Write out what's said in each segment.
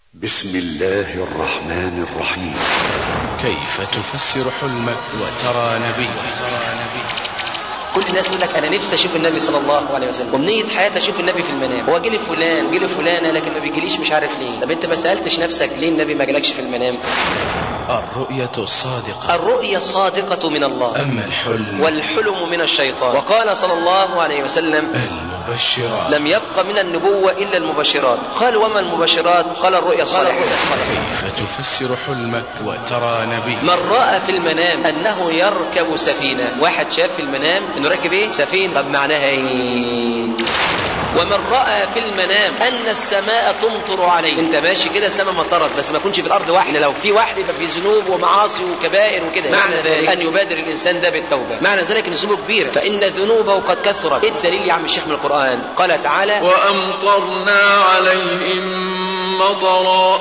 بسم الله الرحمن الرحيم كيف تفسر حلمك وترى نبي كل الناس تقول لك انا نفسي اشوف النبي صلى الله عليه وسلم ومنيه حياتي اشوف النبي في المنام هو جه لي فلان وجه لي فلانه لكن ما بيجيليش مش عارف ليه طب انت ما سالتش نفسك ليه النبي ما جالكش في المنام الرؤية الصادقة الرؤيا الصادقه من الله أما الحلم والحلم من الشيطان وقال صلى الله عليه وسلم المبشرات لم يبق من النبوة إلا المبشرات قال وما المبشرات قال الرؤيا الصالحة كيف تفسر حلمك وترى نبي من رأى في المنام أنه يركب سفينة واحد شاف في المنام أنه راكب إيه سفينة طب معناها إيه ومن رأى في المنام أن السماء تمطر عليه أنت ماشي كده السماء مطرت بس ما يكونش في الأرض واحد لو في واحد يبقى في ذنوب ومعاصي وكبائر وكده معنى ذلك أن يبادر الإنسان ده بالتوبة معنى ذلك أن ذنوبه كبيرة فإن ذنوبه قد كثرت إيه الدليل يا عم الشيخ من القرآن قال تعالى وأمطرنا عليهم مطرا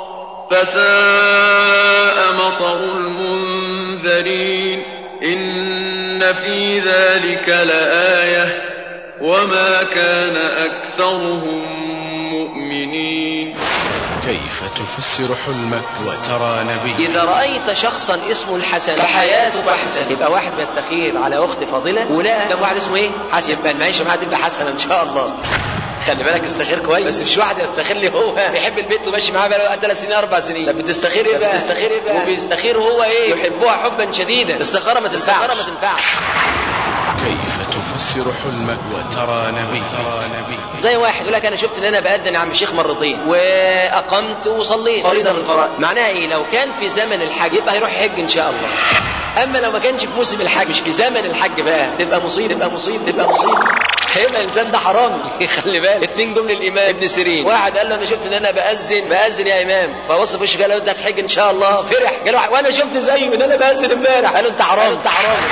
فساء مطر المنذرين إن في ذلك لآية وما كان أكثرهم مؤمنين كيف تفسر حلمك وترى نبي إذا رأيت شخصا اسمه الحسن فحياته أحسن يبقى واحد بيستخير على أخت فاضلة ولا ده واحد اسمه إيه؟ حسن يبقى المعيشة معاه تبقى حسنة إن شاء الله خلي بالك استخير كويس بس مش واحد يستخير لي هو بيحب البنت وماشي معاها بقاله ثلاث سنين اربع سنين طب بتستخير ايه بقى؟ بتستخير ايه بقى؟ وبيستخير هو ايه؟ يحبها حبا شديدا الاستخاره ما تنفعش الاستخاره ما تنفعش كيف تفسر حلمك وترى نبي ترى نبي زي واحد يقول لك انا شفت ان انا باذن يا عم الشيخ مرتين واقمت وصليت فريضه من الفرائض معناها ايه لو كان في زمن الحج يبقى هيروح يحج ان شاء الله اما لو ما كانش في موسم الحج مش في زمن الحج بقى تبقى مصيبه تبقى مصيبه تبقى مصيبه هيبقى الانسان ده حرامي خلي بالك اتنين جم للامام ابن سيرين واحد قال له انا شفت ان انا باذن باذن يا امام فبص في وشه قال له انت هتحج ان شاء الله فرح قال له وانا شفت زيه ان انا باذن امبارح قال له انت حرام انت حرام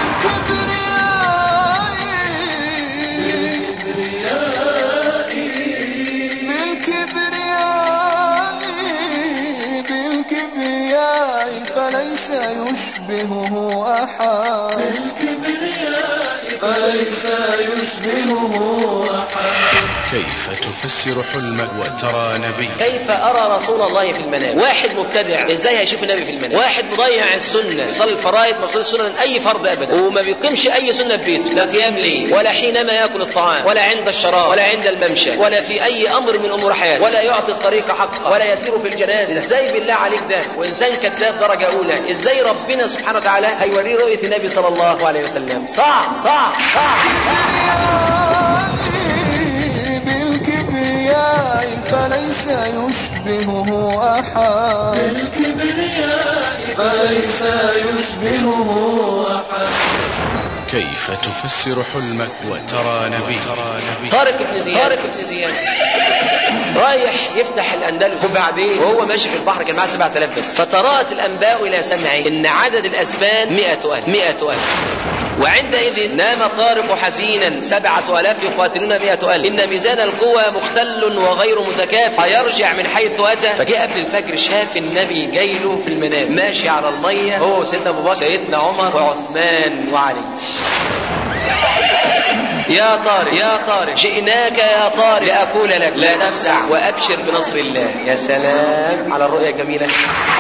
بالكبرياء بالكبرياء فليس يشبهه أحد بالكبرياء فليس يشبهه أحد كيف تفسر حلمك وترى نبي كيف ارى رسول الله في المنام واحد مبتدع ازاي هيشوف النبي في المنام واحد مضيع السنه يصلي الفرائض ما يصلي السنه من اي فرض ابدا وما بيقيمش اي سنه في بيته لا قيام ليه ولا حينما ياكل الطعام ولا عند الشراب ولا عند الممشى ولا في اي امر من امور حياته ولا يعطي الطريق حقه ولا يسير في الجنازه ازاي بالله عليك ده وانسان كذاب درجه اولى ازاي ربنا سبحانه وتعالى هيوريه رؤيه النبي صلى الله عليه وسلم صعب صعب صعب, صعب. بالكبرياء فليس يشبهه أحد بالكبرياء فليس يشبهه أحد كيف تفسر حلمك وترى نبي ترى نبي طارق بن زياد طارق بن زياد رايح يفتح الاندلس وبعدين وهو ماشي في البحر كان معاه 7000 بس فترات الانباء الى سمعه ان عدد الاسبان 100000 100000 وعندئذ نام طارق حزينا سبعة ألاف يقاتلون مئة ألف إن ميزان القوى مختل وغير متكافئ فيرجع من حيث أتى فجاء قبل الفجر شاف النبي جاي له في المنام ماشي على المية هو وسيدنا أبو بكر سيدنا عمر وعثمان وعلي يا طارق يا طارق جئناك يا طارق لأقول لك لا تفزع وأبشر بنصر الله يا سلام على الرؤيا الجميلة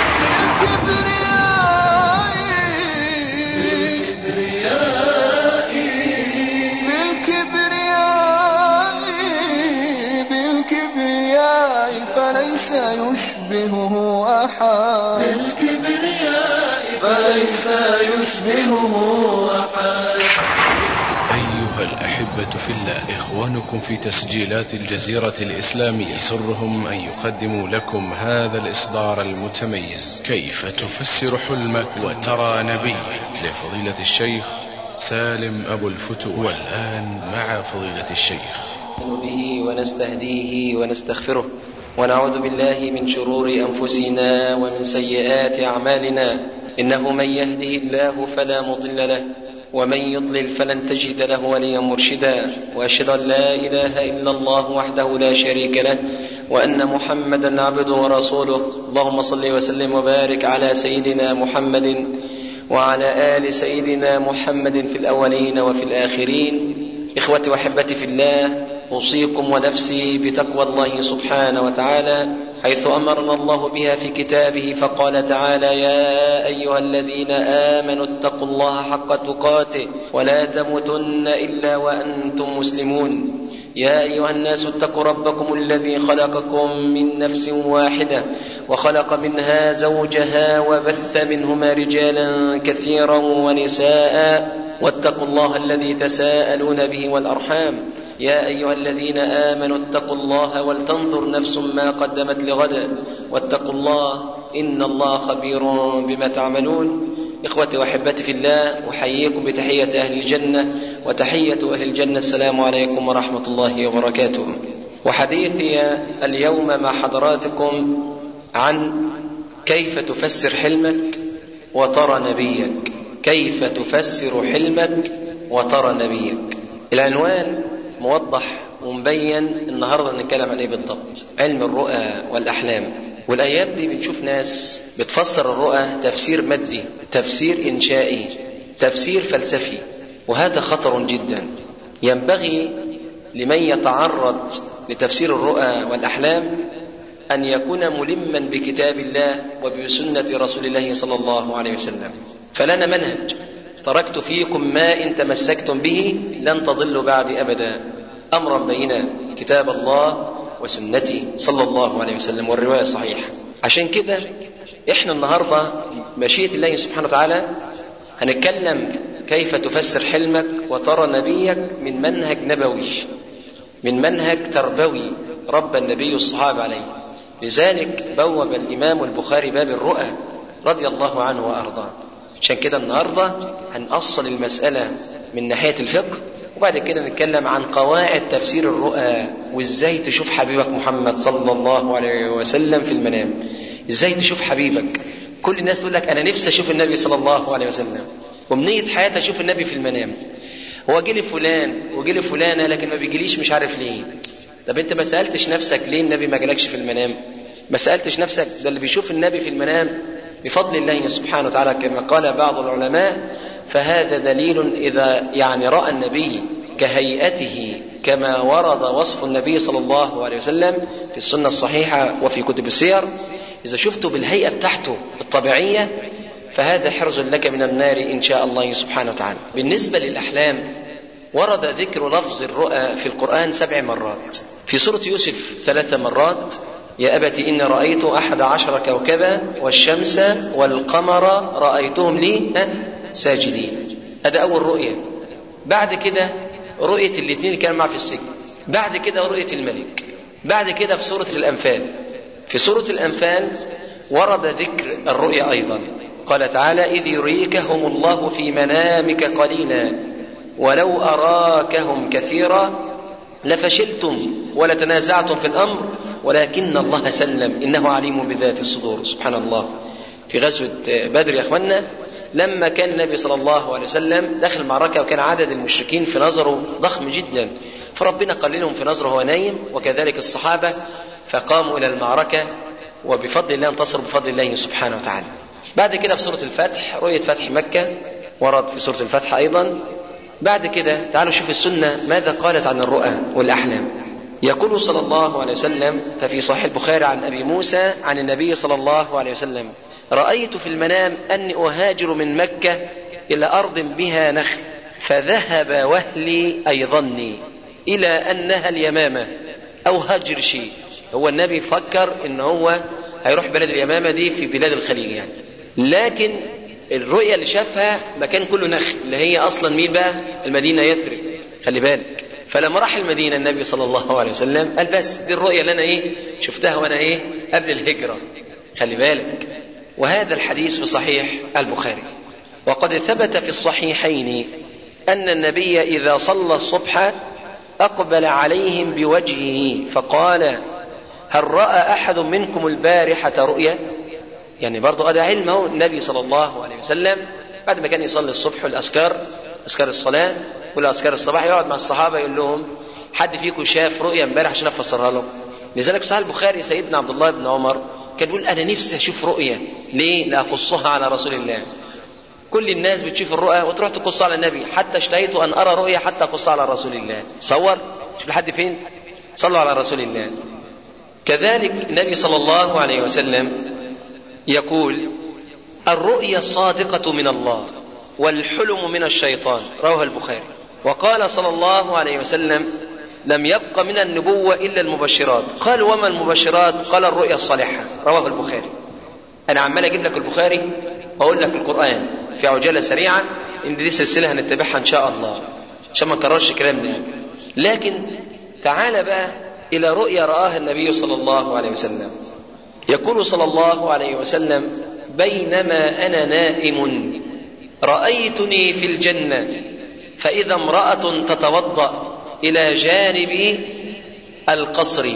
بالكبرياء فليس يشبهه أحد بالكبرياء فليس يشبهه أحد أيها الأحبة في الله إخوانكم في تسجيلات الجزيرة الإسلامية يسرهم أن يقدموا لكم هذا الإصدار المتميز كيف تفسر حلمك وترى نبي لفضيلة الشيخ سالم أبو الفتوح والآن مع فضيلة الشيخ به ونستهديه ونستغفره ونعوذ بالله من شرور انفسنا ومن سيئات اعمالنا انه من يهده الله فلا مضل له ومن يضلل فلن تجد له وليا مرشدا واشهد ان لا اله الا الله وحده لا شريك له وان محمدا عبده ورسوله اللهم صل وسلم وبارك على سيدنا محمد وعلى ال سيدنا محمد في الاولين وفي الاخرين اخوتي واحبتي في الله اوصيكم ونفسي بتقوى الله سبحانه وتعالى حيث امرنا الله بها في كتابه فقال تعالى يا ايها الذين امنوا اتقوا الله حق تقاته ولا تموتن الا وانتم مسلمون يا ايها الناس اتقوا ربكم الذي خلقكم من نفس واحده وخلق منها زوجها وبث منهما رجالا كثيرا ونساء واتقوا الله الذي تساءلون به والارحام يا ايها الذين امنوا اتقوا الله ولتنظر نفس ما قدمت لغد واتقوا الله ان الله خبير بما تعملون اخوتي واحبتي في الله احييكم بتحيه اهل الجنه وتحيه اهل الجنه السلام عليكم ورحمه الله وبركاته وحديثي اليوم مع حضراتكم عن كيف تفسر حلمك وترى نبيك كيف تفسر حلمك وترى نبيك العنوان موضح ومبين النهارده نتكلم عن ايه بالضبط علم الرؤى والاحلام والايام دي بنشوف ناس بتفسر الرؤى تفسير مادي تفسير انشائي تفسير فلسفي وهذا خطر جدا ينبغي لمن يتعرض لتفسير الرؤى والاحلام ان يكون ملما بكتاب الله وبسنه رسول الله صلى الله عليه وسلم فلنا منهج تركت فيكم ما ان تمسكتم به لن تضلوا بعدي ابدا امرا بينا كتاب الله وسنتي صلى الله عليه وسلم والروايه صحيحه عشان كده احنا النهارده مشيئه الله سبحانه وتعالى هنتكلم كيف تفسر حلمك وترى نبيك من منهج نبوي من منهج تربوي ربى النبي الصحابه عليه لذلك بوب الامام البخاري باب الرؤى رضي الله عنه وارضاه عشان كده النهارده هنأصل المسألة من ناحية الفقه وبعد كده نتكلم عن قواعد تفسير الرؤى وازاي تشوف حبيبك محمد صلى الله عليه وسلم في المنام ازاي تشوف حبيبك كل الناس تقول لك انا نفسي اشوف النبي صلى الله عليه وسلم ومنية حياتي اشوف النبي في المنام هو جه لي فلان وجه لي فلانه لكن ما بيجيليش مش عارف ليه طب انت ما سالتش نفسك ليه النبي ما جالكش في المنام ما سالتش نفسك ده اللي بيشوف النبي في المنام بفضل الله سبحانه وتعالى كما قال بعض العلماء فهذا دليل إذا يعني رأى النبي كهيئته كما ورد وصف النبي صلى الله عليه وسلم في السنة الصحيحة وفي كتب السير إذا شفته بالهيئة بتاعته الطبيعية فهذا حرز لك من النار إن شاء الله سبحانه وتعالى بالنسبة للأحلام ورد ذكر لفظ الرؤى في القرآن سبع مرات في سورة يوسف ثلاث مرات يا أبت إن رأيت أحد عشر كوكبا والشمس والقمر رأيتهم لي ساجدين هذا أول رؤية بعد كده رؤية الاثنين اللي كانوا معه في السجن بعد كده رؤية الملك بعد كده في سورة الأنفال في سورة الأنفال ورد ذكر الرؤيا أيضا قال تعالى إذ يريكهم الله في منامك قليلا ولو أراكهم كثيرا لفشلتم ولتنازعتم في الأمر ولكن الله سلم إنه عليم بذات الصدور سبحان الله في غزوة بدر يا أخوانا لما كان النبي صلى الله عليه وسلم داخل المعركة وكان عدد المشركين في نظره ضخم جدا فربنا قللهم في نظره وهو نايم وكذلك الصحابة فقاموا إلى المعركة وبفضل الله انتصروا بفضل الله سبحانه وتعالى بعد كده في سورة الفتح رؤية فتح مكة ورد في سورة الفتح أيضا بعد كده تعالوا شوف السنة ماذا قالت عن الرؤى والأحلام يقول صلى الله عليه وسلم ففي صحيح البخاري عن أبي موسى عن النبي صلى الله عليه وسلم رأيت في المنام أني أهاجر من مكة إلى أرض بها نخل فذهب وهلي أي ظني إلى أنها اليمامة أو هجر شيء هو النبي فكر إن هو هيروح بلد اليمامة دي في بلاد الخليج يعني لكن الرؤية اللي شافها مكان كله نخل اللي هي أصلا مين بقى المدينة يثرب خلي بالك فلما راح المدينة النبي صلى الله عليه وسلم قال بس دي الرؤية اللي أنا إيه شفتها وأنا إيه قبل الهجرة خلي بالك وهذا الحديث في صحيح البخاري وقد ثبت في الصحيحين أن النبي إذا صلى الصبح أقبل عليهم بوجهه فقال هل رأى أحد منكم البارحة رؤيا يعني برضه هذا علم هو النبي صلى الله عليه وسلم بعد ما كان يصلي الصبح والأذكار أذكار الصلاة والأذكار الصباح يقعد مع الصحابة يقول لهم حد فيكم شاف رؤيا امبارح عشان أفسرها لهم لذلك صحيح البخاري سيدنا عبد الله بن عمر كان بيقول أنا نفسي أشوف رؤيا ليه؟ لأقصها على رسول الله كل الناس بتشوف الرؤى وتروح تقص على النبي حتى اشتهيت أن أرى رؤيا حتى أقص على رسول الله تصور شوف لحد فين صلوا على رسول الله كذلك النبي صلى الله عليه وسلم يقول الرؤيا الصادقة من الله والحلم من الشيطان رواه البخاري وقال صلى الله عليه وسلم لم يبق من النبوة إلا المبشرات قال وما المبشرات قال الرؤيا الصالحة رواه البخاري أنا عمال أجيب لك البخاري وأقول لك القرآن في عجالة سريعة إن دي سلسلة هنتبعها إن شاء الله عشان ما نكررش كلامنا لكن تعال بقى إلى رؤيا رآها النبي صلى الله عليه وسلم يقول صلى الله عليه وسلم بينما أنا نائم رأيتني في الجنة فإذا امرأة تتوضأ إلى جانب القصر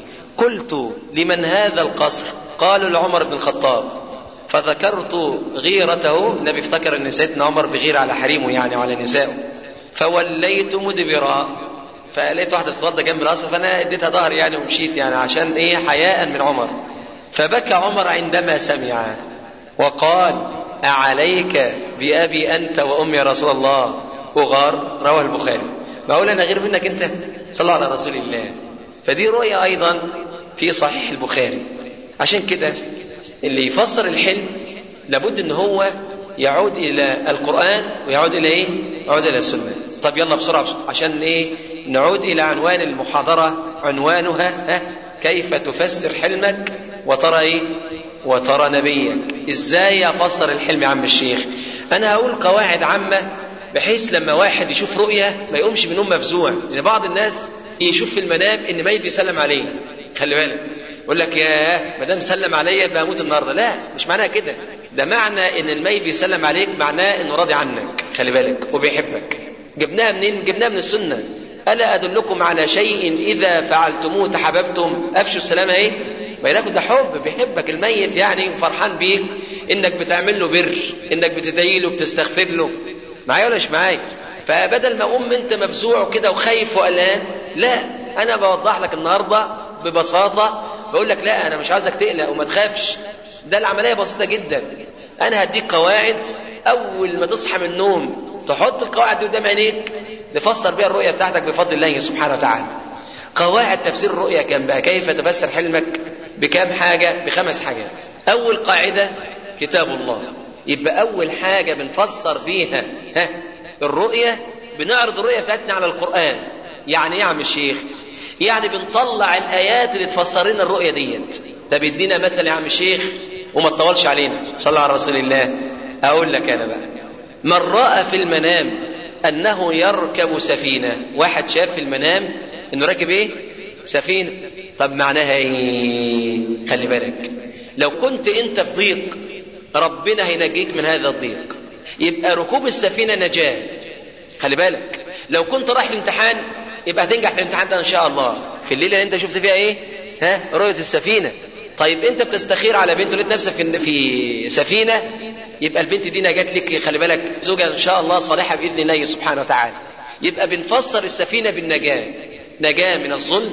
قلت لمن هذا القصر قالوا لعمر بن الخطاب فذكرت غيرته النبي افتكر ان سيدنا عمر بغير على حريمه يعني وعلى نسائه فوليت مدبرا فلقيت واحده تتوضا جنب القصر فانا اديتها ظهري يعني ومشيت يعني عشان ايه حياء من عمر فبكى عمر عندما سمع وقال أعليك بأبي أنت وأمي يا رسول الله أغار رواه البخاري بقول أنا غير منك أنت صلى على رسول الله فدي رؤية أيضا في صحيح البخاري عشان كده اللي يفسر الحلم لابد ان هو يعود الى القرآن ويعود الى ايه يعود الى السنة طب يلا بسرعة عشان ايه نعود الى عنوان المحاضرة عنوانها ها كيف تفسر حلمك وترى ايه وترى نبيك ازاي افسر الحلم يا عم الشيخ انا هقول قواعد عامة بحيث لما واحد يشوف رؤية ما يقومش من النوم مفزوع لان بعض الناس يشوف في المنام ان ميت بيسلم عليه خلي بالك يقول لك يا ما دام سلم عليا يبقى اموت النهارده لا مش معناها كده ده معنى ان الميت بيسلم عليك معناه انه راضي عنك خلي بالك وبيحبك جبناها منين جبناها من السنه الا ادلكم على شيء اذا فعلتموه تحببتم افشوا السلام ايه بينكم ده حب بيحبك الميت يعني فرحان بيك انك بتعمل له بر انك بتدعي له بتستغفر له معايا ولا مش معايا فبدل ما اقوم انت مفزوع كده وخايف وقلقان لا انا بوضح لك النهارده ببساطه بقول لك لا انا مش عايزك تقلق وما تخافش ده العمليه بسيطه جدا انا هديك قواعد اول ما تصحى من النوم تحط القواعد دي قدام عينيك نفسر بيها الرؤيه بتاعتك بفضل الله سبحانه وتعالى قواعد تفسير الرؤيا كم بقى كيف تفسر حلمك بكم حاجه بخمس حاجات اول قاعده كتاب الله يبقى اول حاجه بنفسر بيها ها الرؤيه بنعرض الرؤيه بتاعتنا على القران يعني ايه يا عم الشيخ يعني بنطلع الايات اللي تفسر لنا الرؤيه ديت ده بيدينا مثل يا عم الشيخ وما تطولش علينا صلى على رسول الله اقول لك انا بقى من راى في المنام انه يركب سفينه واحد شاف في المنام انه راكب ايه سفينه طب معناها ايه خلي بالك لو كنت انت في ضيق ربنا هينجيك من هذا الضيق يبقى ركوب السفينه نجاه خلي بالك لو كنت رايح الامتحان يبقى هتنجح في الامتحان ده ان شاء الله في الليله اللي انت شفت فيها ايه ها رؤيه السفينه طيب انت بتستخير على بنت ولقيت نفسك في سفينه يبقى البنت دي نجات لك خلي بالك زوجة ان شاء الله صالحه باذن الله سبحانه وتعالى يبقى بنفسر السفينه بالنجاه نجاه من الظلم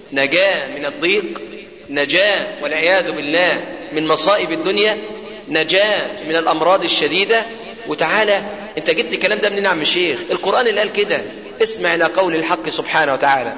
نجاه من الضيق نجاه والعياذ بالله من مصائب الدنيا نجاه من الامراض الشديده وتعالى انت جبت الكلام ده منين يا عم الشيخ القران اللي قال كده اسمع الى قول الحق سبحانه وتعالى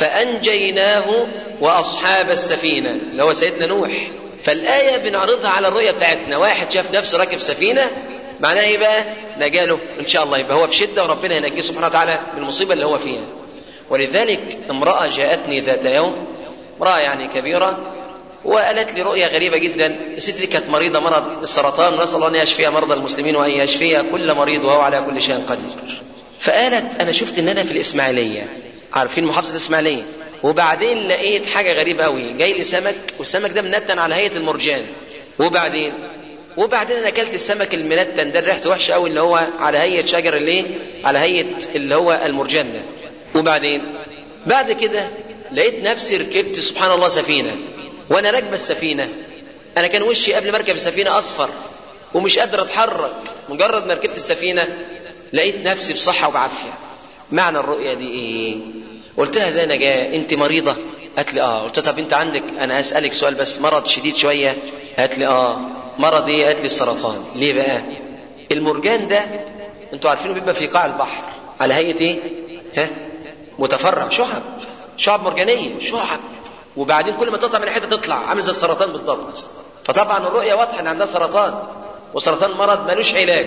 فانجيناه واصحاب السفينه اللي هو سيدنا نوح فالايه بنعرضها على الرؤيه بتاعتنا واحد شاف نفسه راكب سفينه معناه ايه بقى نجاله ان شاء الله يبقى هو في شده وربنا ينجيه سبحانه وتعالى من المصيبه اللي هو فيها ولذلك امراه جاءتني ذات يوم امراه يعني كبيره وقالت لي رؤيا غريبه جدا الست دي كانت مريضه مرض السرطان نسال الله ان يشفيها مرضى المسلمين وان يشفيها كل مريض وهو على كل شيء قدير فقالت انا شفت ان انا في الاسماعيليه عارفين محافظه الاسماعيليه وبعدين لقيت حاجه غريبه قوي جاي لي سمك والسمك ده منتن على هيئه المرجان وبعدين وبعدين انا اكلت السمك المنتن ده ريحته وحشه قوي اللي هو على هيئه شجر الايه على هيئه اللي هو المرجان ده وبعدين بعد كده لقيت نفسي ركبت سبحان الله سفينه وانا راكبه السفينه انا كان وشي قبل ما اركب السفينه اصفر ومش قادر اتحرك مجرد ما ركبت السفينه لقيت نفسي بصحه وبعافيه معنى الرؤيه دي ايه قلت لها ده انا جاي انت مريضه قالت لي اه قلت لها طب انت عندك انا اسالك سؤال بس مرض شديد شويه قالت لي اه مرض ايه قالت لي السرطان ليه بقى المرجان ده انتوا عارفينه بيبقى في قاع البحر على هيئه ايه ها متفرع شعب شعب مرجانيه شعب وبعدين كل ما تقطع من حته تطلع عامل زي السرطان بالضبط فطبعا الرؤيه واضحه ان عندها سرطان وسرطان مرض ملوش علاج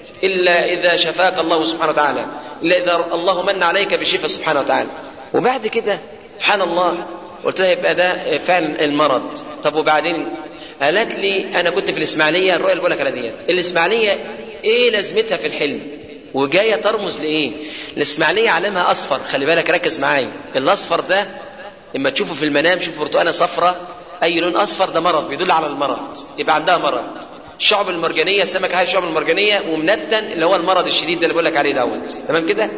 الا اذا شفاك الله سبحانه وتعالى الا اذا الله من عليك بشفاء سبحانه وتعالى وبعد كده سبحان الله قلت لها يبقى ده فعلا المرض طب وبعدين قالت لي انا كنت في الاسماعيليه الرؤيه اللي بقول لك على ديت الاسماعيليه ايه لازمتها في الحلم وجايه ترمز لايه الاسماعيليه علمها اصفر خلي بالك ركز معايا الاصفر ده لما تشوفه في المنام شوف برتقانه صفراء اي لون اصفر ده مرض بيدل على المرض يبقى عندها مرض الشعب المرجانيه السمكه هاي الشعب المرجانيه ومنتن اللي هو المرض الشديد ده اللي بقول لك عليه دوت تمام كده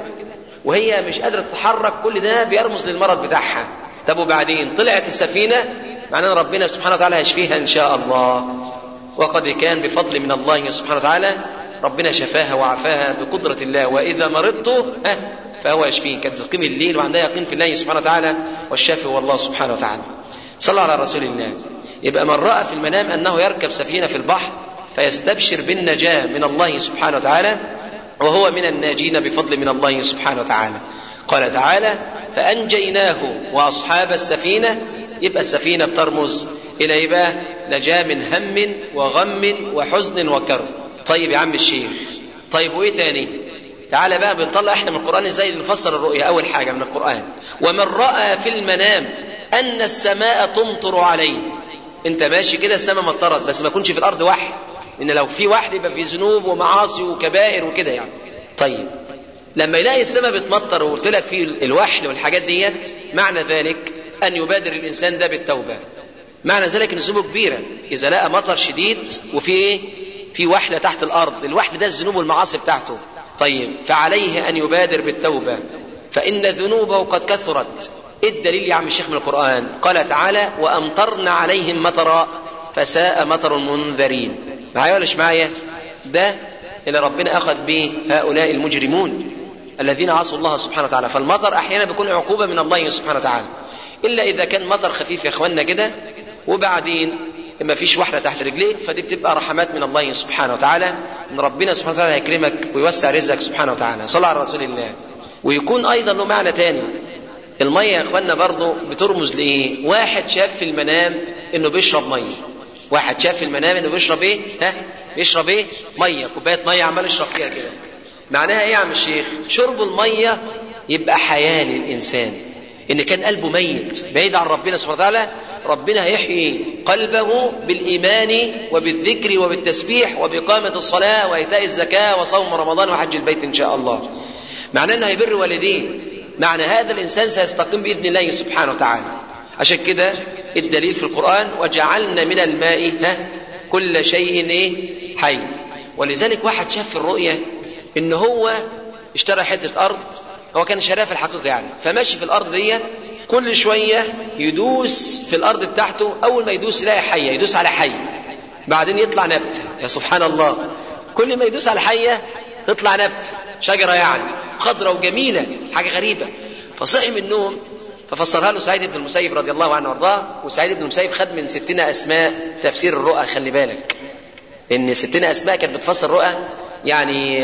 وهي مش قادره تتحرك كل ده بيرمز للمرض بتاعها طب وبعدين طلعت السفينه معناه ربنا سبحانه وتعالى هيشفيها ان شاء الله وقد كان بفضل من الله سبحانه وتعالى ربنا شفاها وعافاها بقدرة الله وإذا مرضت ها فهو يشفين كانت بتقيم الليل وعندها يقين في الله سبحانه وتعالى والشافي هو الله سبحانه وتعالى صلى على رسول الله يبقى من رأى في المنام أنه يركب سفينة في البحر فيستبشر بالنجاة من الله سبحانه وتعالى وهو من الناجين بفضل من الله سبحانه وتعالى قال تعالى فأنجيناه وأصحاب السفينة يبقى السفينة بترمز إلى إيه بقى؟ نجاة من هم وغم وحزن وكرب طيب يا عم الشيخ طيب وايه تاني تعالى بقى بنطلع احنا من القران ازاي نفسر الرؤيا اول حاجه من القران ومن راى في المنام ان السماء تمطر عليه انت ماشي كده السماء مطرت بس ما يكونش في الارض وحي ان لو في وحي يبقى في ذنوب ومعاصي وكبائر وكده يعني طيب لما يلاقي السماء بتمطر وقلت لك في الوحل والحاجات ديت معنى ذلك ان يبادر الانسان ده بالتوبه معنى ذلك ان ذنوبه كبيره اذا لقى مطر شديد وفي ايه في وحله تحت الارض الوحل ده الذنوب والمعاصي بتاعته طيب فعليه ان يبادر بالتوبه فان ذنوبه قد كثرت ايه الدليل يا عم الشيخ من القران قال تعالى وامطرنا عليهم مطرا فساء مطر المنذرين معايا ولا مش معايا ده اللي ربنا اخذ به هؤلاء المجرمون الذين عصوا الله سبحانه وتعالى فالمطر احيانا بيكون عقوبه من الله سبحانه وتعالى الا اذا كان مطر خفيف يا اخواننا كده وبعدين ما فيش واحدة تحت رجليك فدي بتبقى رحمات من الله سبحانه وتعالى ان ربنا سبحانه وتعالى هيكرمك ويوسع رزقك سبحانه وتعالى صلى على رسول الله ويكون ايضا له معنى تاني المية يا اخوانا برضه بترمز لايه واحد شاف في المنام انه بيشرب مية واحد شاف في المنام انه بيشرب ايه ها بيشرب ايه مية كوباية مية عمال يشرب فيها كده معناها ايه يا عم الشيخ شرب المية يبقى حياة للانسان ان كان قلبه ميت بعيد عن ربنا سبحانه وتعالى ربنا هيحيي قلبه بالإيمان وبالذكر وبالتسبيح وبإقامة الصلاة وإيتاء الزكاة وصوم رمضان وحج البيت إن شاء الله معناه أنه هيبر والديه معنى هذا الإنسان سيستقيم بإذن الله سبحانه وتعالى عشان كده الدليل في القرآن وجعلنا من الماء ها كل شيء إيه حي ولذلك واحد شاف في الرؤية إن هو اشترى حتة أرض هو كان شاريها في الحقيقة يعني فماشي في الأرض ديت كل شوية يدوس في الأرض بتاعته أول ما يدوس يلاقي حية يدوس على حية بعدين يطلع نبت يا سبحان الله كل ما يدوس على حية تطلع نبت شجرة يعني خضرة وجميلة حاجة غريبة فصحي من النوم ففسرها له سعيد بن المسيب رضي الله عنه وارضاه وسعيد بن المسيب خد من ستنا أسماء تفسير الرؤى خلي بالك إن ستنا أسماء كانت بتفسر رؤى يعني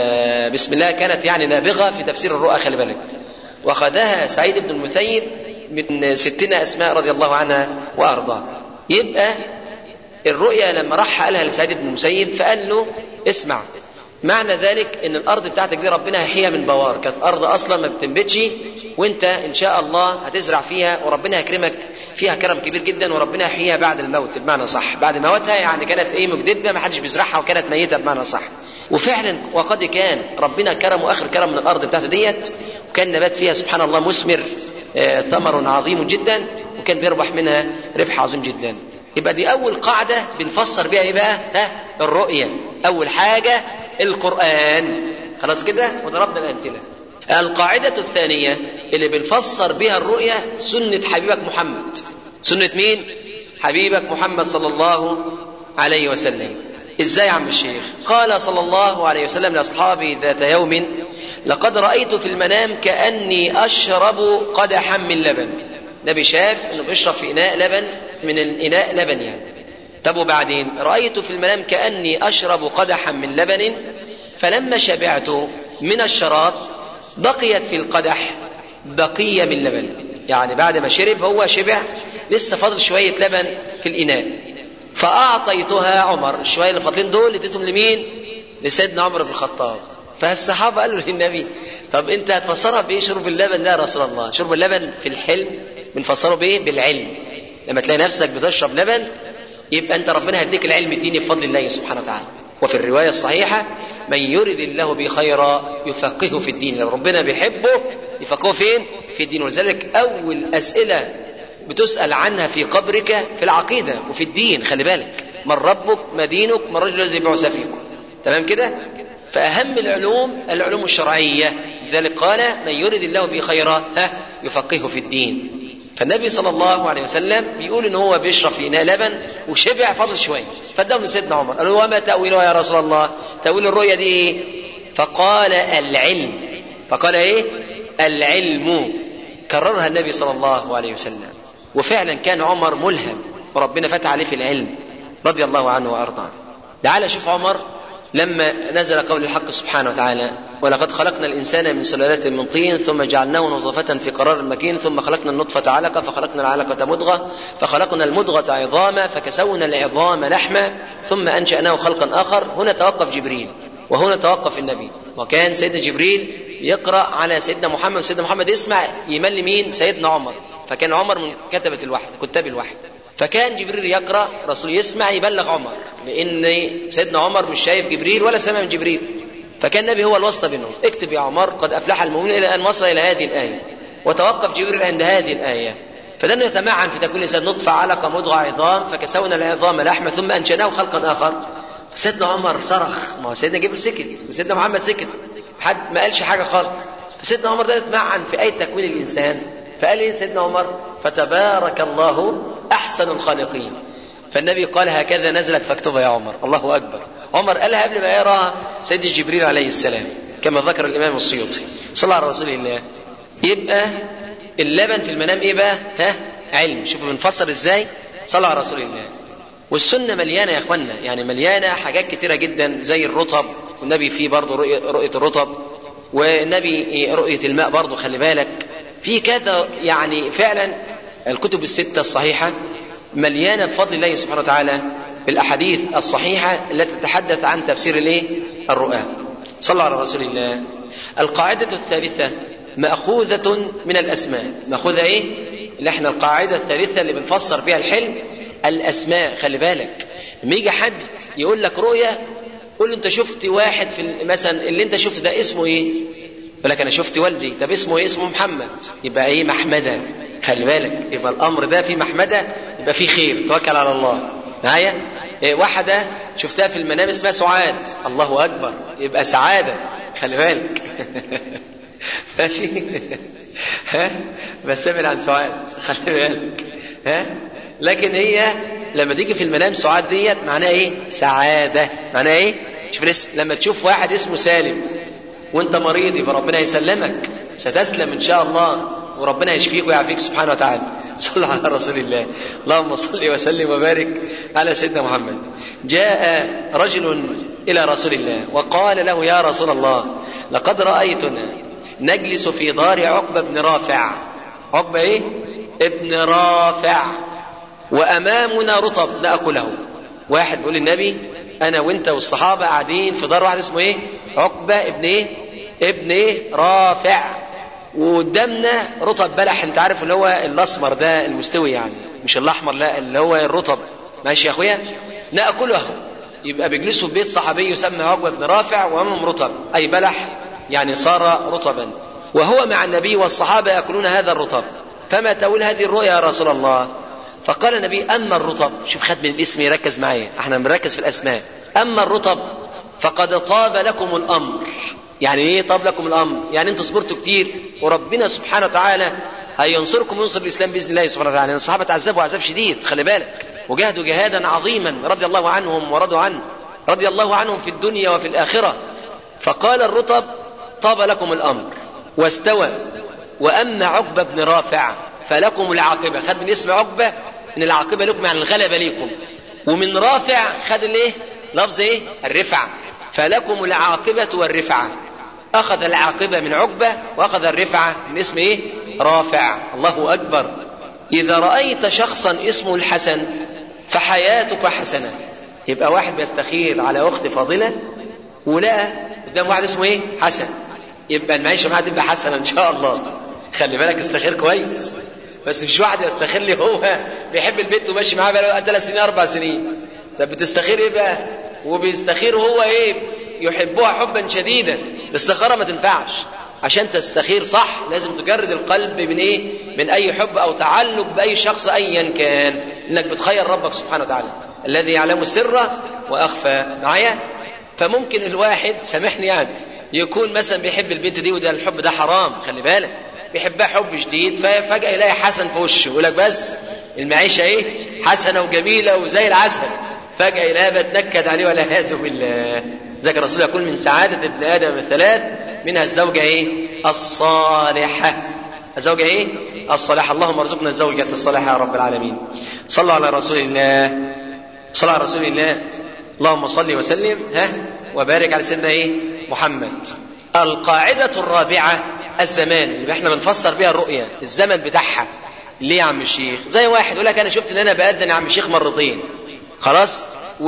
بسم الله كانت يعني نابغة في تفسير الرؤى خلي بالك وخذها سعيد بن المثيب من ستنا أسماء رضي الله عنها وأرضاه يبقى الرؤيا لما راح قالها لسعيد بن المسيب فقال له اسمع معنى ذلك ان الارض بتاعتك دي ربنا هيحييها من بوار كانت ارض اصلا ما بتنبتش وانت ان شاء الله هتزرع فيها وربنا هيكرمك فيها كرم كبير جدا وربنا يحييها بعد الموت بمعنى صح بعد موتها يعني كانت ايه مجدبه ما حدش بيزرعها وكانت ميته بمعنى صح وفعلا وقد كان ربنا كرمه اخر كرم من الارض بتاعته ديت وكان نبات فيها سبحان الله مثمر آه ثمر عظيم جدا وكان بيربح منها ربح عظيم جدا يبقى دي اول قاعده بنفسر بيها ايه بقى ها الرؤيه اول حاجه القران خلاص كده وضربنا الامثله القاعده الثانيه اللي بنفسر بها الرؤيه سنه حبيبك محمد سنه مين حبيبك محمد صلى الله عليه وسلم ازاي يا عم الشيخ قال صلى الله عليه وسلم لاصحابه ذات يوم لقد رايت في المنام كاني اشرب قدحا من لبن نبي شاف انه بيشرب في اناء لبن من الاناء لبن يعني طب وبعدين رايت في المنام كاني اشرب قدحا من لبن فلما شبعت من الشراب بقيت في القدح بقيه من لبن يعني بعد ما شرب هو شبع لسه فاضل شوية لبن في الإناء فأعطيتها عمر الشوية اللي فاضلين دول اديتهم لمين لسيدنا عمر بن الخطاب فالصحابة قالوا للنبي طب انت هتفسرها بايه شرب اللبن لا يا رسول الله شرب اللبن في الحلم بنفسره بايه بالعلم لما تلاقي نفسك بتشرب لبن يبقى انت ربنا هيديك العلم الديني بفضل الله سبحانه وتعالى وفي الرواية الصحيحة من يرد الله به خيرا يفقهه في الدين لو ربنا بيحبه يفقهه فين في الدين ولذلك أول أسئلة بتسأل عنها في قبرك في العقيدة وفي الدين خلي بالك من ربك ما دينك ما الرجل الذي بعث فيكم تمام كده فأهم العلوم العلوم الشرعية لذلك قال من يرد الله به خيرا ها يفقهه في الدين فالنبي صلى الله عليه وسلم بيقول ان هو بيشرب في اناء لبن وشبع فضل شويه فادهم لسيدنا عمر قالوا وما تاويلها يا رسول الله تاويل الرؤيا دي ايه فقال العلم فقال ايه العلم كررها النبي صلى الله عليه وسلم وفعلا كان عمر ملهم وربنا فتح عليه في العلم رضي الله عنه وارضاه تعال شوف عمر لما نزل قول الحق سبحانه وتعالى ولقد خلقنا الإنسان من سلالة من طين ثم جعلناه نطفة في قرار مكين ثم خلقنا النطفة علقة فخلقنا العلقة مضغة فخلقنا المضغة عظاما فكسونا العظام لحما ثم أنشأناه خلقا آخر هنا توقف جبريل وهنا توقف النبي وكان سيدنا جبريل يقرأ على سيدنا محمد سيدنا محمد يسمع يمل مين سيدنا عمر فكان عمر من كتبة الوحي كتاب الوحي فكان جبريل يقرا رسول يسمع يبلغ عمر لان سيدنا عمر مش شايف جبريل ولا سمع من جبريل فكان النبي هو الواسطه بينهم اكتب يا عمر قد افلح المؤمنون الى ان وصل الى هذه الايه وتوقف جبريل عند هذه الايه فلن يتمعن في تكوين الانسان نطفه علقه مضغه عظام فكسونا العظام لحمه ثم انشناه خلقا اخر سيدنا عمر صرخ ما هو سيدنا جبريل سكت وسيدنا محمد سكت حد ما قالش حاجه خالص سيدنا عمر ده يتمعن في اي تكوين الانسان فقال ايه سيدنا عمر فتبارك الله احسن الخالقين فالنبي قال هكذا نزلت فاكتبها يا عمر الله اكبر عمر قالها قبل ما يراها سيد جبريل عليه السلام كما ذكر الامام السيوطي صلى الله على رسول الله يبقى اللبن في المنام ايه بقى ها علم شوفوا بنفسر ازاي صلى على رسول الله والسنة مليانة يا اخوانا يعني مليانة حاجات كتيرة جدا زي الرطب والنبي فيه برضه رؤية, رؤية الرطب والنبي رؤية الماء برضه خلي بالك في كذا يعني فعلا الكتب الستة الصحيحة مليانة بفضل الله سبحانه وتعالى بالأحاديث الصحيحة التي تتحدث عن تفسير الايه؟ الرؤى. صلى على رسول الله. القاعدة الثالثة مأخوذة من الأسماء، مأخوذة إيه؟ اللي احنا القاعدة الثالثة اللي بنفسر بها الحلم الأسماء، خلي بالك. لما يجي حد يقول لك رؤية قول له أنت شفت واحد في مثلا اللي أنت شفته ده اسمه إيه؟ يقول لك أنا شفت والدي، طب اسمه إيه؟ اسمه محمد، يبقى إيه؟ محمدة. خلي بالك يبقى الامر ده فيه محمده يبقى فيه خير توكل على الله معايا إيه واحده شفتها في المنام اسمها سعاد الله اكبر يبقى سعاده خلي بالك ماشي ها بس ابعد عن سعاد خلي بالك ها لكن هي لما تيجي في المنام سعاد ديت معناها ايه سعاده معناها ايه شوف الاسم لما تشوف واحد اسمه سالم وانت مريض يبقى ربنا يسلمك ستسلم ان شاء الله وربنا يشفيك ويعافيك سبحانه وتعالى صلى على رسول الله اللهم صل وسلم وبارك على سيدنا محمد جاء رجل إلى رسول الله وقال له يا رسول الله لقد رأيتنا نجلس في دار عقبة بن رافع عقبة ايه ابن رافع وأمامنا رطب نأكله واحد بيقول للنبي أنا وأنت والصحابة قاعدين في دار واحد اسمه ايه عقبة ابن ايه ابن ايه رافع وقدامنا رطب بلح انت عارف اللي هو الاسمر ده المستوي يعني مش الاحمر لا اللي هو الرطب ماشي يا اخويا ناكله يبقى بيجلسوا في بيت صحابي يسمى عقبه بن رافع وامام رطب اي بلح يعني صار رطبا وهو مع النبي والصحابه ياكلون هذا الرطب فما تقول هذه الرؤيا يا رسول الله فقال النبي اما الرطب شوف خد من الاسم يركز معايا احنا بنركز في الاسماء اما الرطب فقد طاب لكم الامر يعني ايه طاب لكم الامر يعني انتوا صبرتوا كتير وربنا سبحانه وتعالى هينصركم وينصر الاسلام باذن الله سبحانه وتعالى يعني الصحابه تعذبوا عذاب شديد خلي بالك وجاهدوا جهادا عظيما رضي الله عنهم ورضوا عنه رضي الله عنهم في الدنيا وفي الاخره فقال الرطب طاب لكم الامر واستوى واما عقبه بن رافع فلكم العاقبه خد من اسم عقبه ان العاقبه لكم يعني الغلبه ليكم ومن رافع خد الايه لفظ ايه الرفع فلكم العاقبة والرفعة أخذ العاقبة من عقبة وأخذ الرفعة من اسم إيه؟ رافع الله أكبر إذا رأيت شخصا اسمه الحسن فحياتك حسنة يبقى واحد بيستخير على أخت فاضلة ولقى قدام واحد اسمه إيه حسن يبقى المعيشة معاه تبقى حسنة إن شاء الله خلي بالك استخير كويس بس مش واحد يستخير لي هو بيحب البنت وماشي معاه بقاله ثلاث سنين أربع سنين طب بتستخير إيه بقى وبيستخير هو إيه يحبها حبا شديدا الاستخارة ما تنفعش عشان تستخير صح لازم تجرد القلب من ايه من اي حب او تعلق باي شخص ايا كان انك بتخير ربك سبحانه وتعالى الذي يعلم السر واخفى معايا فممكن الواحد سامحني يعني يكون مثلا بيحب البنت دي وده الحب ده حرام خلي بالك بيحبها حب شديد ففجأة يلاقي حسن في وشه يقول لك بس المعيشة ايه حسنة وجميلة وزي العسل فجأة يلاقيها بتنكد عليه والعياذ بالله ذكر الرسول يقول من سعادة ابن آدم الثلاث منها الزوجة ايه الصالحة الزوجة ايه الصالحة اللهم ارزقنا الزوجة الصالحة يا رب العالمين صلوا على رسول الله صلى على رسول الله اللهم صل وسلم ها وبارك على سيدنا ايه محمد القاعدة الرابعة الزمان اللي احنا بنفسر بيها الرؤية الزمن بتاعها ليه يا عم الشيخ زي واحد يقول لك انا شفت ان انا بأذن يا عم الشيخ مرتين خلاص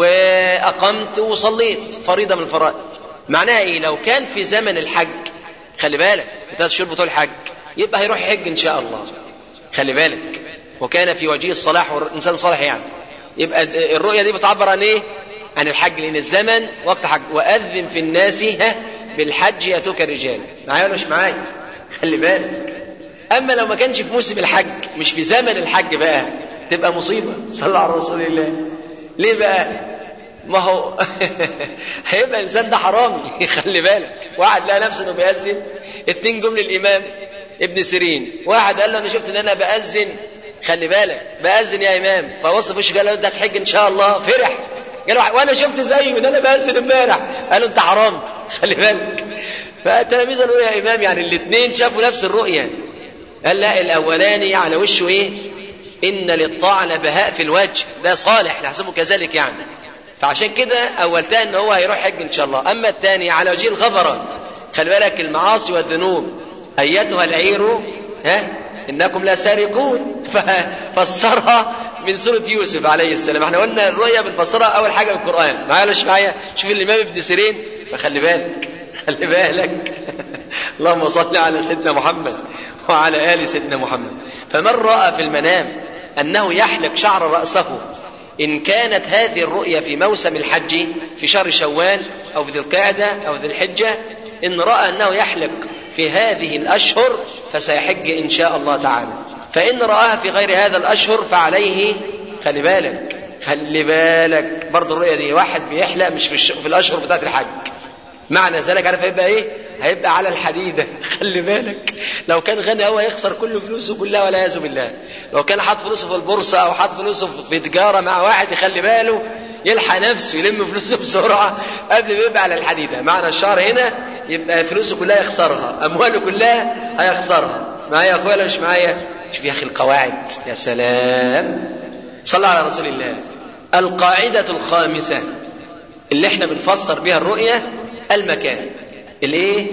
واقمت وصليت فريضة من الفرائض معناها ايه لو كان في زمن الحج خلي بالك ثلاث شهور بتوع الحج يبقى هيروح يحج ان شاء الله خلي بالك وكان في وجيه الصلاح والانسان صالح يعني يبقى الرؤية دي بتعبر عن ايه عن الحج لان الزمن وقت حج واذن في الناس ها بالحج ياتوك الرجال معايا ولا مش معايا خلي بالك اما لو ما كانش في موسم الحج مش في زمن الحج بقى تبقى مصيبه صلى على رسول الله ليه بقى ما هو هيبقى الانسان ده حرامي خلي بالك واحد لقى نفسه انه بيأذن اتنين جم للامام ابن سيرين واحد قال له انا شفت ان انا بأذن خلي بالك بأذن يا امام فبص في وشه قال له انت هتحج ان شاء الله فرح قال له وانا شفت زيه ان انا بأذن امبارح قال له انت حرام خلي بالك فالتلاميذ قالوا يا امام يعني الاثنين شافوا نفس الرؤيه قال لا الاولاني على وشه ايه ان للطاعه لبهاء في الوجه ده صالح نحسبه كذلك يعني فعشان كده اولتها ان هو هيروح حج ان شاء الله اما الثاني على وجه الغبره خلي بالك المعاصي والذنوب ايتها العير ها انكم لا سارقون ففسرها من سورة يوسف عليه السلام احنا قلنا الرؤيا بنفسرها اول حاجة بالقرآن معايا مش معايا شوف الامام ابن سيرين فخلي بالك خلي بالك اللهم صل على سيدنا محمد وعلى آل سيدنا محمد فمن رأى في المنام أنه يحلق شعر رأسه إن كانت هذه الرؤيا في موسم الحج في شهر شوال أو في ذي القعدة أو ذي الحجة إن رأى أنه يحلق في هذه الأشهر فسيحج إن شاء الله تعالى فإن رآها في غير هذا الأشهر فعليه خلي بالك خلي بالك برضه الرؤيا دي واحد بيحلق مش في, الش... في الأشهر بتاعت الحج معنى ذلك عارف هيبقى ايه هيبقى على الحديده خلي بالك لو كان غني هو هيخسر كل فلوسه كلها والعياذ بالله لو كان حاط فلوسه في البورصه او حاط فلوسه في تجاره مع واحد يخلي باله يلحق نفسه يلم فلوسه بسرعه قبل ما يبقى على الحديده معنى الشهر هنا يبقى فلوسه كلها يخسرها امواله كلها هيخسرها معايا يا اخويا ولا مش معايا شوف يا اخي القواعد يا سلام صلى على رسول الله القاعده الخامسه اللي احنا بنفسر بها الرؤيه المكان الايه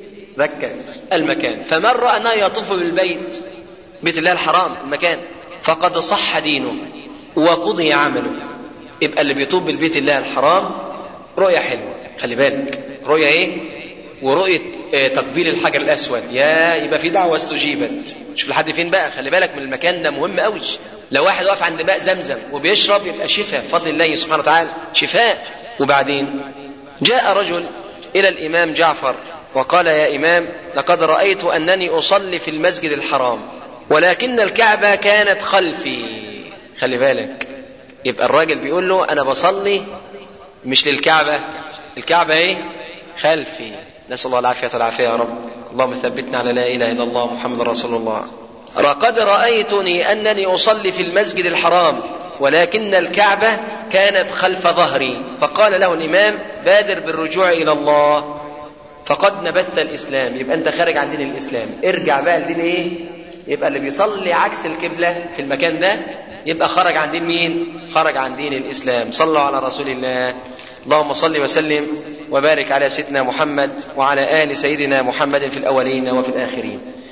ركز المكان فمن راى انه يطوف بالبيت بيت الله الحرام المكان فقد صح دينه وقضي عمله يبقى اللي بيطوف بالبيت الله الحرام رؤية حلوة خلي بالك رؤية ايه ورؤية اه تقبيل الحجر الاسود يا يبقى في دعوة استجيبت شوف لحد فين بقى خلي بالك من المكان ده مهم قوي لو واحد واقف عند ماء زمزم وبيشرب يبقى شفاء بفضل الله سبحانه وتعالى شفاء وبعدين جاء رجل إلى الإمام جعفر وقال يا إمام لقد رأيت أنني أصلي في المسجد الحرام ولكن الكعبة كانت خلفي خلي بالك يبقى الراجل بيقول له أنا بصلي مش للكعبة الكعبة إيه خلفي نسأل الله العافية والعافية يا رب اللهم ثبتنا على لا إله إلا الله محمد رسول الله لقد رأيتني أنني أصلي في المسجد الحرام ولكن الكعبة كانت خلف ظهري فقال له الإمام بادر بالرجوع إلى الله فقد نبت الإسلام يبقى أنت خارج عن دين الإسلام ارجع بقى لدين إيه يبقى اللي بيصلي عكس القبلة في المكان ده يبقى خرج عن دين مين خرج عن دين الإسلام صلوا على رسول الله اللهم صل وسلم وبارك على سيدنا محمد وعلى آل سيدنا محمد في الأولين وفي الآخرين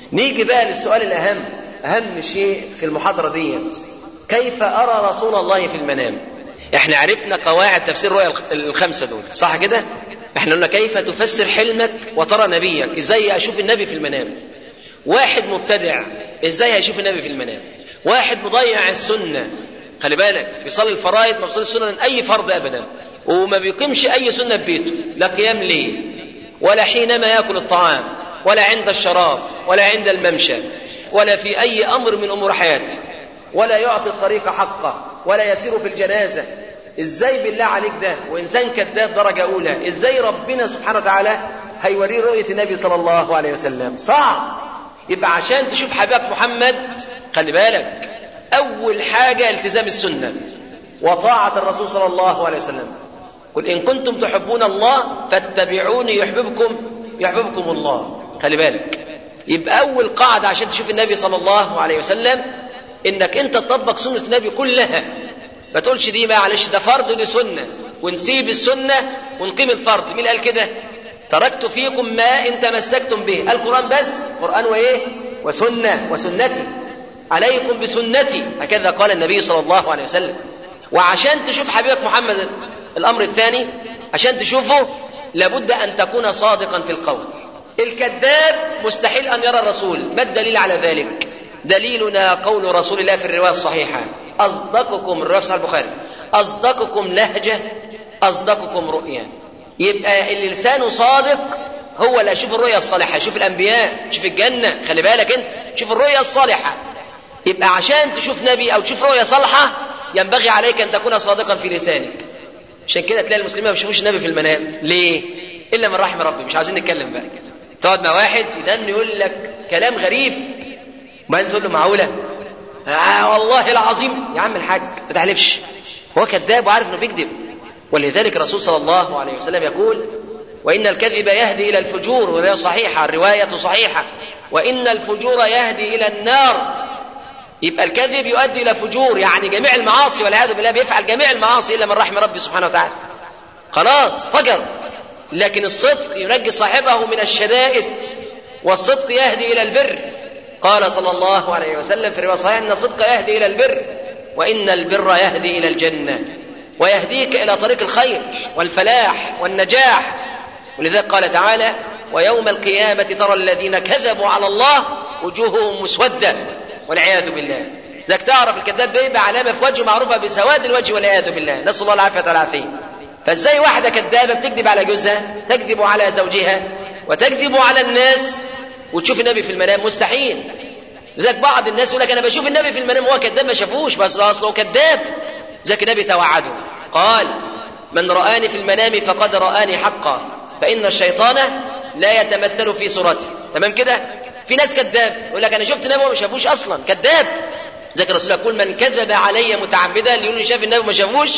نيجي بقى للسؤال الأهم أهم شيء في المحاضرة ديت كيف أرى رسول الله في المنام احنا عرفنا قواعد تفسير الرؤيا الخمسة دول صح كده احنا قلنا كيف تفسر حلمك وترى نبيك ازاي اشوف النبي في المنام واحد مبتدع ازاي هيشوف النبي في المنام واحد مضيع السنة خلي بالك بيصلي الفرائض ما بيصلي السنة من اي فرض ابدا وما بيقيمش اي سنة في بيته لا قيام ليه ولا حينما ياكل الطعام ولا عند الشراب ولا عند الممشى ولا في اي امر من امور حياته ولا يعطي الطريق حقه ولا يسير في الجنازة ازاي بالله عليك ده وانسان كذاب درجة اولى ازاي ربنا سبحانه وتعالى هيوريه رؤية النبي صلى الله عليه وسلم صعب يبقى عشان تشوف حبيبك محمد خلي بالك اول حاجة التزام السنة وطاعة الرسول صلى الله عليه وسلم قل ان كنتم تحبون الله فاتبعوني يحببكم يحببكم الله خلي بالك يبقى اول قاعدة عشان تشوف النبي صلى الله عليه وسلم انك انت تطبق سنة النبي كلها ما تقولش دي معلش ده فرض ودي سنة ونسيب السنة ونقيم الفرض مين قال كده تركت فيكم ما ان تمسكتم به القرآن بس قرآن وايه وسنة وسنتي عليكم بسنتي هكذا قال النبي صلى الله عليه وسلم وعشان تشوف حبيبك محمد الامر الثاني عشان تشوفه لابد ان تكون صادقا في القول الكذاب مستحيل ان يرى الرسول ما الدليل على ذلك دليلنا قول رسول الله في الرواية الصحيحة أصدقكم الرواية صحيح البخاري أصدقكم لهجة أصدقكم رؤيا يبقى اللي لسانه صادق هو اللي هيشوف الرؤيا الصالحة يشوف الأنبياء يشوف الجنة خلي بالك أنت شوف الرؤيا الصالحة يبقى عشان تشوف نبي أو تشوف رؤيا صالحة ينبغي عليك أن تكون صادقا في لسانك عشان كده تلاقي المسلمين ما بيشوفوش النبي في المنام ليه؟ إلا من رحم ربي مش عايزين نتكلم بقى تقعد مع واحد يدن يقول لك كلام غريب وبعدين تقول له معقوله؟ آه والله العظيم يا عم الحاج ما تحلفش هو كذاب وعارف انه بيكذب ولذلك الرسول صلى الله عليه وسلم يقول وان الكذب يهدي الى الفجور وهي صحيحه الروايه صحيحه وان الفجور يهدي الى النار يبقى الكذب يؤدي الى فجور يعني جميع المعاصي والعياذ بالله بيفعل جميع المعاصي الا من رحم ربي سبحانه وتعالى خلاص فجر لكن الصدق ينجي صاحبه من الشدائد والصدق يهدي الى البر قال صلى الله عليه وسلم في الرواية صحيح أن الصدق يهدي إلى البر وإن البر يهدي إلى الجنة ويهديك إلى طريق الخير والفلاح والنجاح ولذلك قال تعالى ويوم القيامة ترى الذين كذبوا على الله وجوههم مسودة والعياذ بالله ذاك تعرف الكذاب بيبقى علامة في وجهه معروفة بسواد الوجه والعياذ بالله نسأل الله العافية والعافية فازاي واحدة كذابة بتكذب على جوزها تكذب على زوجها وتكذب على الناس وتشوف النبي في المنام مستحيل لذلك بعض الناس يقول لك انا بشوف النبي في المنام هو كذاب ما شافوش بس اصله كذاب ذاك النبي توعده قال من رآني في المنام فقد رآني حقا فإن الشيطان لا يتمثل في صورتي تمام كده في ناس كذاب يقول لك انا شفت النبي وما شافوش اصلا كذاب ذاك الرسول يقول من كذب علي متعمدا اللي يقول شاف النبي وما شافوش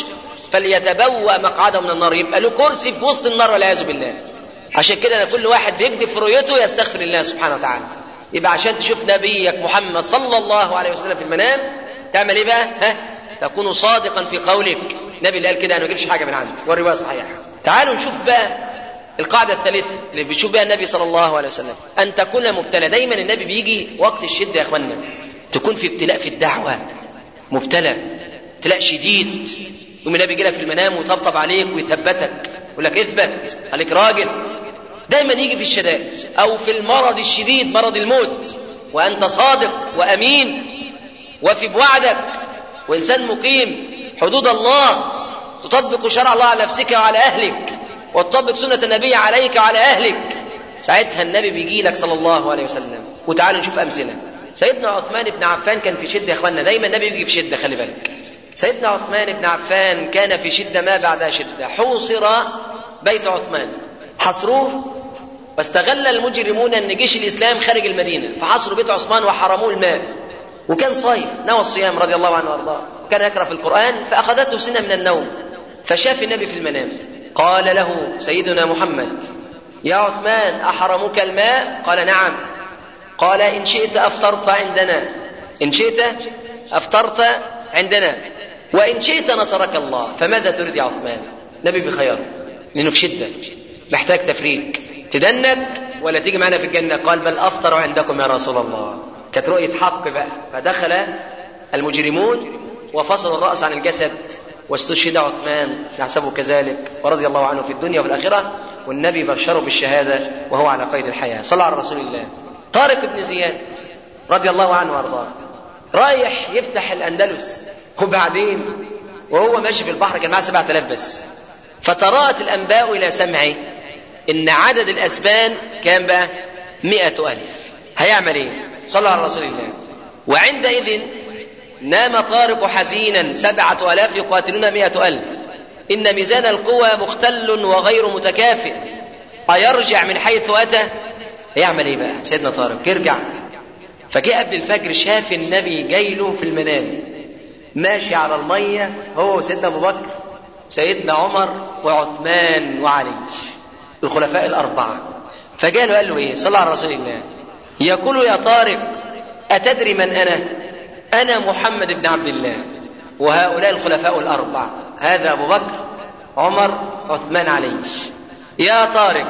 فليتبوأ مقعده من النار يبقى له كرسي في وسط النار والعياذ بالله عشان كده أنا كل واحد بيكذب في رؤيته يستغفر الله سبحانه وتعالى يبقى عشان تشوف نبيك محمد صلى الله عليه وسلم في المنام تعمل ايه بقى ها تكون صادقا في قولك النبي اللي قال كده انا ما اجيبش حاجه من عندي والروايه صحيحه تعالوا نشوف بقى القاعده الثالثه اللي بيشوف بها النبي صلى الله عليه وسلم ان تكون مبتلى دايما النبي بيجي وقت الشده يا اخوانا تكون في ابتلاء في الدعوه مبتلى ابتلاء شديد يوم النبي يجي لك في المنام ويطبطب عليك ويثبتك يقول لك اثبت خليك راجل دايما يجي في الشدائد او في المرض الشديد مرض الموت وانت صادق وامين وفي بوعدك وانسان مقيم حدود الله تطبق شرع الله على نفسك وعلى اهلك وتطبق سنه النبي عليك وعلى اهلك ساعتها النبي بيجي لك صلى الله عليه وسلم وتعالوا نشوف امثله سيدنا عثمان بن عفان كان في شده يا اخوانا دايما النبي بيجي في شده خلي بالك سيدنا عثمان بن عفان كان في شده ما بعدها شده حوصر بيت عثمان حصروه واستغل المجرمون ان جيش الاسلام خارج المدينه فحصروا بيت عثمان وحرموه الماء وكان صايم نوى الصيام رضي الله عنه وارضاه وكان يقرا في القران فاخذته سنه من النوم فشاف النبي في المنام قال له سيدنا محمد يا عثمان احرمك الماء قال نعم قال ان شئت افطرت عندنا ان شئت افطرت عندنا وان شئت نصرك الله فماذا تريد يا عثمان نبي بخيار لانه في شده محتاج تفريج تدنك ولا تيجي معنا في الجنة قال بل أفطر عندكم يا رسول الله كانت رؤية حق بقى فدخل المجرمون وفصلوا الرأس عن الجسد واستشهد عثمان نحسبه كذلك ورضي الله عنه في الدنيا وفي الآخرة والنبي بشره بالشهادة وهو على قيد الحياة صلى على رسول الله طارق بن زياد رضي الله عنه وارضاه رايح يفتح الأندلس وبعدين وهو ماشي في البحر كان معاه 7000 بس فتراءت الأنباء إلى سمعه إن عدد الأسبان كان بقى مئة ألف هيعمل إيه صلى على رسول الله وعندئذ نام طارق حزينا سبعة ألاف يقاتلون مئة ألف إن ميزان القوى مختل وغير متكافئ أيرجع من حيث أتى يعمل إيه بقى سيدنا طارق يرجع فجاء قبل الفجر شاف النبي جاي له في المنام ماشي على المية هو وسيدنا أبو بكر سيدنا عمر وعثمان وعلي الخلفاء الأربعة فجاء له قال له إيه صلى على رسول الله يقول يا طارق أتدري من أنا أنا محمد بن عبد الله وهؤلاء الخلفاء الأربعة هذا أبو بكر عمر عثمان علي يا طارق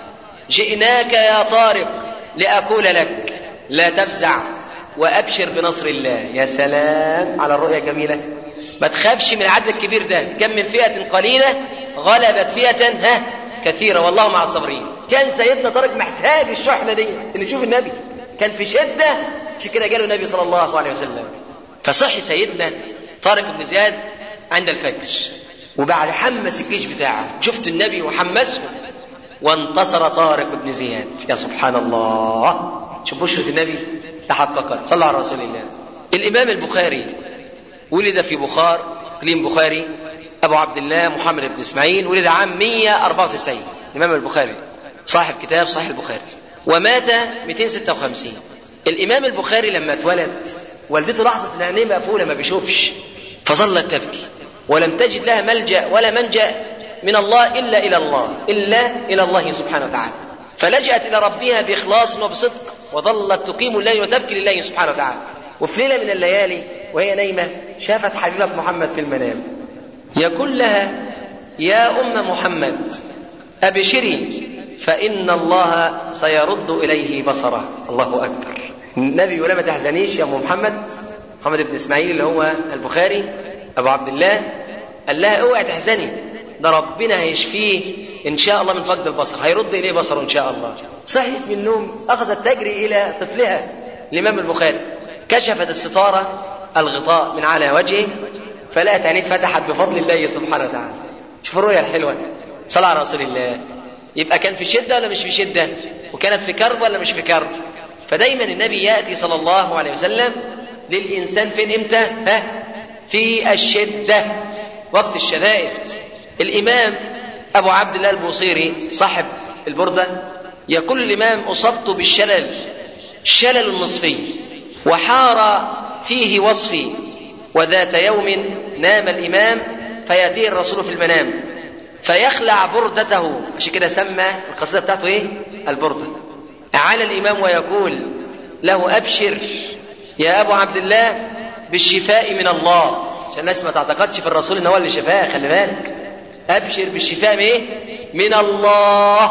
جئناك يا طارق لأقول لك لا تفزع وأبشر بنصر الله يا سلام على الرؤية الجميلة ما تخافش من العدد الكبير ده كم من فئة قليلة غلبت فئة ها كثيرة والله مع الصابرين كان سيدنا طارق محتاج الشحنة دي ان يشوف النبي كان في شدة عشان كده جاله النبي صلى الله عليه وسلم فصحي سيدنا طارق بن زياد عند الفجر وبعد حمس الجيش بتاعه شفت النبي وحمسهم وانتصر طارق بن زياد يا سبحان الله شوف بشرة النبي تحققت صلى على رسول الله الإمام البخاري ولد في بخار اقليم بخاري ابو عبد الله محمد بن اسماعيل ولد عام 194 الامام البخاري صاحب كتاب صحيح البخاري ومات 256 الامام البخاري لما اتولد والدته لاحظت ان عينيه مقفوله ما بيشوفش فظلت تبكي ولم تجد لها ملجا ولا منجا من الله الا الى الله الا الى الله سبحانه وتعالى فلجأت الى ربها باخلاص وبصدق وظلت تقيم الليل وتبكي لله سبحانه وتعالى وفي ليله من الليالي وهي نايمه شافت حبيبك محمد في المنام يقول لها يا ام محمد ابشري فان الله سيرد اليه بصره الله اكبر النبي ولا ما تحزنيش يا ام محمد محمد بن اسماعيل اللي هو البخاري ابو عبد الله قال لها اوعي تحزني ده ربنا هيشفيه ان شاء الله من فقد البصر هيرد اليه بصره ان شاء الله صحيت من النوم اخذت تجري الى طفلها الامام البخاري كشفت الستاره الغطاء من على وجهه فلقت عينيه فتحت بفضل الله سبحانه وتعالى شوف الرؤيا الحلوه صلى على رسول الله يبقى كان في شده ولا مش في شده وكانت في كرب ولا مش في كرب فدايما النبي ياتي صلى الله عليه وسلم للانسان فين امتى ها في الشده وقت الشدائد الامام ابو عبد الله البوصيري صاحب البرده يقول الامام اصبت بالشلل الشلل النصفي وحار فيه وصفي وذات يوم نام الامام فياتيه الرسول في المنام فيخلع بردته عشان كده سمى القصيده بتاعته ايه البرده على الامام ويقول له ابشر يا ابو عبد الله بالشفاء من الله عشان الناس ما تعتقدش في الرسول ان هو اللي شفاه خلي بالك ابشر بالشفاء من ايه من الله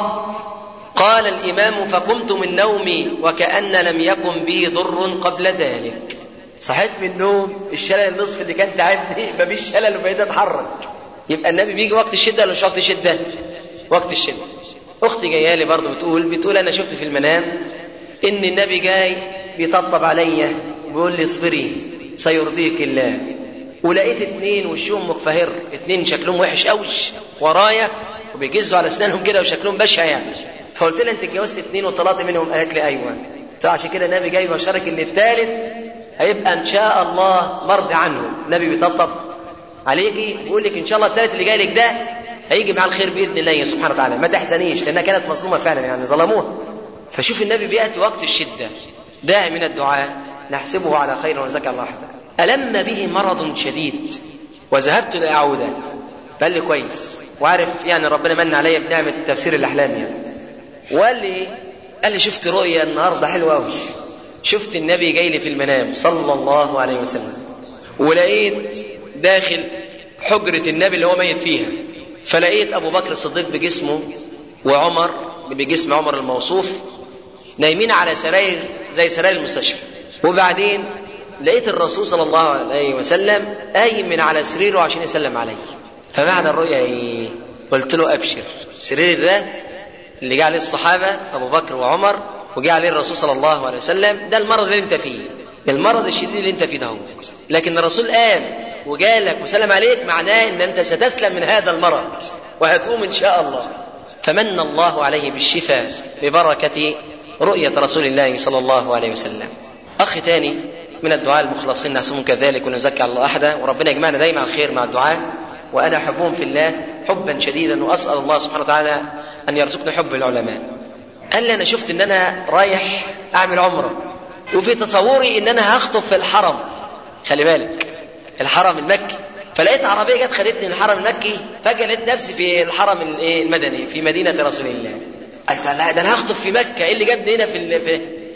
قال الامام فقمت من نومي وكان لم يكن بي ضر قبل ذلك صحيت من النوم الشلل النصف اللي كان تعبني مفيش شلل وبقيت اتحرك يبقى النبي بيجي وقت الشده ولا مش وقت الشده وقت الشده اختي جايه لي برضه بتقول بتقول انا شفت في المنام ان النبي جاي بيطبطب عليا وبيقول لي اصبري سيرضيك الله ولقيت اتنين وشهم مقفهر اتنين شكلهم وحش قوي ورايا وبيجزوا على اسنانهم كده وشكلهم بشع يعني فقلت لها انت اتجوزت اتنين وطلعت منهم قالت لي ايوه عشان كده النبي جاي وشارك ان الثالث هيبقى ان شاء الله مرضي عنه النبي بيطبطب عليكي ويقول لك ان شاء الله الثالث اللي جاي لك ده هيجي مع الخير باذن الله سبحانه وتعالى ما تحزنيش لانها كانت مظلومه فعلا يعني ظلموها فشوف النبي بياتي وقت الشده داعي من الدعاء نحسبه على خير ونزكى الله حتى ألم به مرض شديد وذهبت لأعوده فقال لي كويس وعارف يعني ربنا من عليا بنعمة تفسير الأحلام يعني وقال لي قال لي شفت رؤيا النهارده حلوة أوي شفت النبي جاي لي في المنام صلى الله عليه وسلم ولقيت داخل حجرة النبي اللي هو ميت فيها فلقيت أبو بكر الصديق بجسمه وعمر بجسم عمر الموصوف نايمين على سراير زي سراير المستشفى وبعدين لقيت الرسول صلى الله عليه وسلم قايم من على سريره عشان يسلم علي فمعنى الرؤيا ايه قلت له ابشر السرير ده اللي جه عليه الصحابه ابو بكر وعمر وجه عليه الرسول صلى الله عليه وسلم ده المرض اللي انت فيه المرض الشديد اللي انت فيه ده هو. لكن الرسول قام وجالك وسلم عليك معناه ان انت ستسلم من هذا المرض وهتقوم ان شاء الله فمن الله عليه بالشفاء ببركه رؤيه رسول الله صلى الله عليه وسلم اخ تاني من الدعاء المخلصين نحسبهم كذلك ونزكي على الله احدا وربنا يجمعنا دايما على الخير مع الدعاء وانا احبهم في الله حبا شديدا واسال الله سبحانه وتعالى ان يرزقنا حب العلماء قال لي انا شفت ان انا رايح اعمل عمره وفي تصوري ان انا هخطب في الحرم خلي بالك الحرم المكي فلقيت عربيه جت خدتني من الحرم المكي فجاه لقيت نفسي في الحرم الايه المدني في مدينه رسول الله قلت لا ده انا هخطب في مكه ايه اللي جابني هنا في, ال- في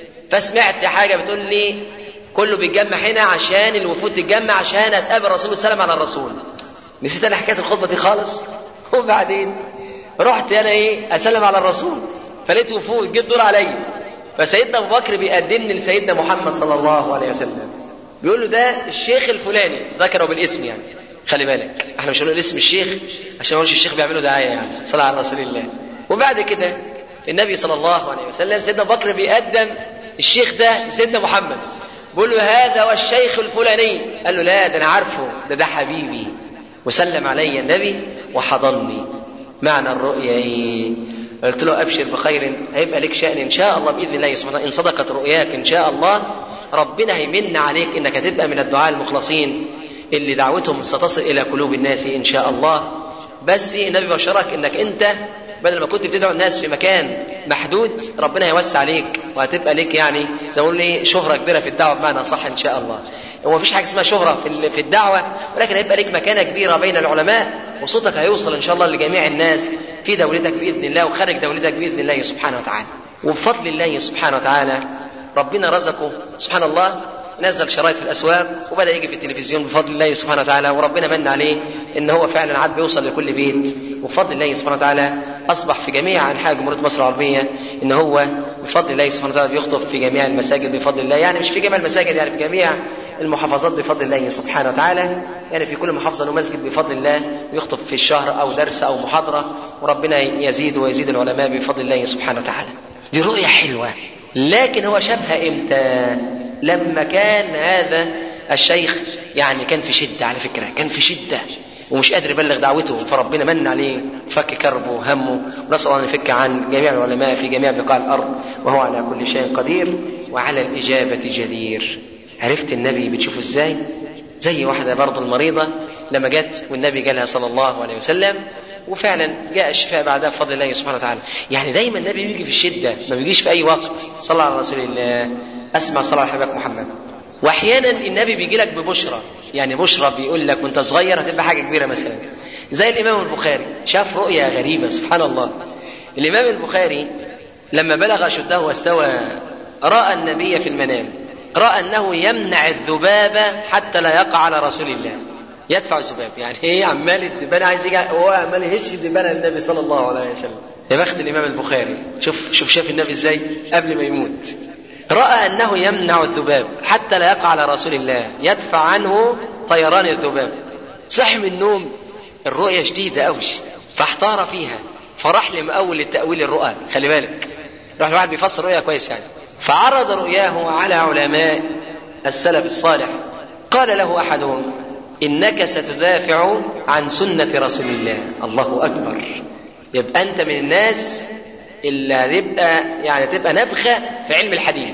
فسمعت حاجه بتقول لي كله بيتجمع هنا عشان الوفود تتجمع عشان اتقابل الرسول والسلام على الرسول نسيت انا حكايه الخطبه دي خالص وبعدين رحت انا ايه اسلم على الرسول فلقيت وفود جه الدور عليا فسيدنا ابو بكر بيقدمني لسيدنا محمد صلى الله عليه وسلم بيقول له ده الشيخ الفلاني ذكره بالاسم يعني خلي بالك احنا مش هنقول اسم الشيخ عشان ما نقولش الشيخ بيعملوا دعايه يعني صلى على رسول الله وبعد كده النبي صلى الله عليه وسلم سيدنا ابو بكر بيقدم الشيخ ده لسيدنا محمد بيقول له هذا والشيخ الفلاني قال له لا ده انا عارفه ده ده حبيبي وسلم علي النبي وحضني معنى الرؤيا ايه قلت له ابشر بخير هيبقى لك شان ان شاء الله باذن الله سبحانه ان صدقت رؤياك ان شاء الله ربنا هيمن عليك انك هتبقى من الدعاء المخلصين اللي دعوتهم ستصل الى قلوب الناس ان شاء الله بس النبي بشرك انك انت بدل ما كنت بتدعو الناس في مكان محدود ربنا هيوسع عليك وهتبقى لك يعني زي ما بيقولوا ايه شهره كبيره في الدعوه بمعنى صح ان شاء الله هو مفيش حاجه اسمها شهره في ال- في الدعوه ولكن هيبقى لك مكانه كبيره بين العلماء وصوتك هيوصل ان شاء الله لجميع الناس في دولتك باذن الله وخارج دولتك باذن الله سبحانه وتعالى وبفضل الله سبحانه وتعالى ربنا رزقه سبحان الله نزل شرايط في الاسواق وبدا يجي في التلفزيون بفضل الله سبحانه وتعالى وربنا من عليه ان هو فعلا عاد بيوصل لكل بيت وبفضل الله سبحانه وتعالى اصبح في جميع انحاء جمهوريه مصر العربيه ان هو بفضل الله سبحانه وتعالى بيخطب في جميع المساجد بفضل الله يعني مش في جميع المساجد يعني في جميع المحافظات بفضل الله سبحانه وتعالى يعني في كل محافظه له مسجد بفضل الله يخطب في الشهر او درس او محاضره وربنا يزيد ويزيد العلماء بفضل الله سبحانه وتعالى دي رؤيه حلوه لكن هو شافها امتى لما كان هذا الشيخ يعني كان في شدة على فكرة كان في شدة ومش قادر يبلغ دعوته فربنا من عليه فك كربه وهمه ونسأل الله أن يفك عن جميع العلماء في جميع بقاع الأرض وهو على كل شيء قدير وعلى الإجابة جدير عرفت النبي بتشوفه ازاي زي واحدة برضه المريضة لما جت والنبي جالها صلى الله عليه وسلم وفعلا جاء الشفاء بعدها بفضل الله سبحانه وتعالى يعني دايما النبي بيجي في الشدة ما بيجيش في أي وقت صلى على رسول الله أسمع صلى على حبيبك محمد واحيانا النبي بيجي لك ببشرى يعني بشرى بيقول لك وانت صغير هتبقى حاجه كبيره مثلا زي الامام البخاري شاف رؤيا غريبه سبحان الله الامام البخاري لما بلغ اشده واستوى راى النبي في المنام راى انه يمنع الذباب حتى لا يقع على رسول الله يدفع الذباب يعني ايه عمال الدبان عايز يجي هو عمال يهش الدبان على النبي صلى الله عليه وسلم يا بخت الامام البخاري شوف شوف شاف النبي ازاي قبل ما يموت راى انه يمنع الذباب حتى لا يقع على رسول الله يدفع عنه طيران الذباب صح من النوم الرؤيا شديده قوي فاحتار فيها فراح لمأول للتأويل الرؤى خلي بالك راح الواحد بيفسر رؤيا كويس يعني فعرض رؤياه على علماء السلف الصالح قال له احدهم انك ستدافع عن سنه رسول الله الله اكبر يبقى انت من الناس اللي هتبقى يعني تبقى نبخه في علم الحديث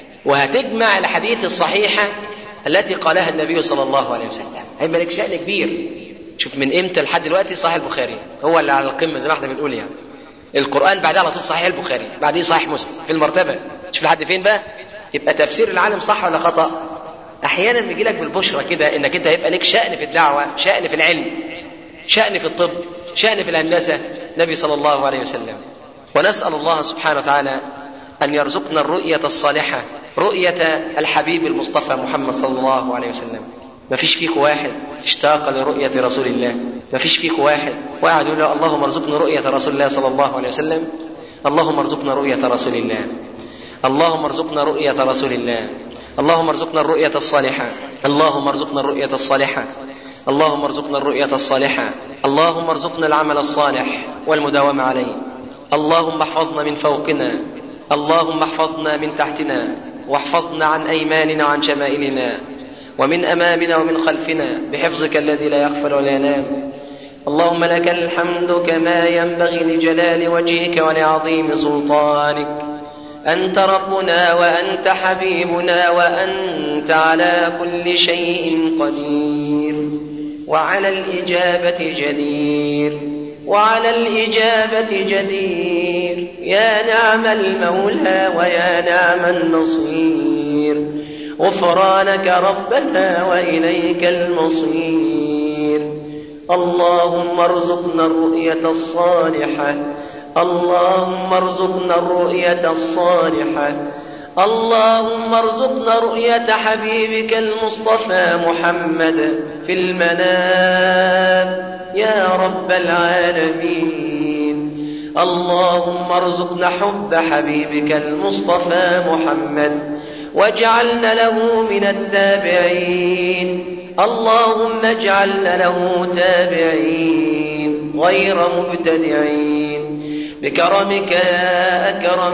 وهتجمع الحديث الصحيحه التي قالها النبي صلى الله عليه وسلم هيبقى لك شأن كبير شوف من امتى لحد دلوقتي صحيح البخاري هو اللي على القمه زي ما احنا بنقول يعني القران بعدها على طول صحيح البخاري بعديه صحيح مسلم في المرتبه شوف لحد فين بقى يبقى تفسير العالم صح ولا خطا احيانا بيجي لك بالبشرى كده انك انت هيبقى لك شأن في الدعوه شأن في العلم شأن في الطب شأن في الهندسه النبي صلى الله عليه وسلم ونسأل الله سبحانه وتعالى أن يرزقنا الرؤية الصالحة رؤية الحبيب المصطفى محمد صلى الله عليه وسلم ما فيش فيك واحد اشتاق لرؤية رسول الله ما فيش فيك واحد وقعد يقول له اللهم ارزقنا رؤية رسول الله صلى الله عليه وسلم اللهم ارزقنا رؤية رسول الله اللهم ارزقنا رؤية رسول الله اللهم ارزقنا الرؤية الصالحة اللهم ارزقنا الرؤية الصالحة اللهم ارزقنا الرؤية الصالحة اللهم ارزقنا العمل الصالح والمداومة عليه اللهم احفظنا من فوقنا اللهم احفظنا من تحتنا واحفظنا عن أيماننا وعن شمائلنا ومن أمامنا ومن خلفنا بحفظك الذي لا يغفل ولا ينام اللهم لك الحمد كما ينبغي لجلال وجهك ولعظيم سلطانك أنت ربنا وأنت حبيبنا وأنت على كل شيء قدير وعلى الإجابة جدير وعلى الإجابة جدير يا نعم المولى ويا نعم النصير غفرانك ربنا وإليك المصير اللهم ارزقنا الرؤية الصالحة اللهم ارزقنا الرؤية الصالحة اللهم ارزقنا رؤية حبيبك المصطفى محمد في المنام يا رب العالمين اللهم ارزقنا حب حبيبك المصطفى محمد واجعلنا له من التابعين اللهم اجعلنا له تابعين غير مبتدعين بكرمك يا أكرم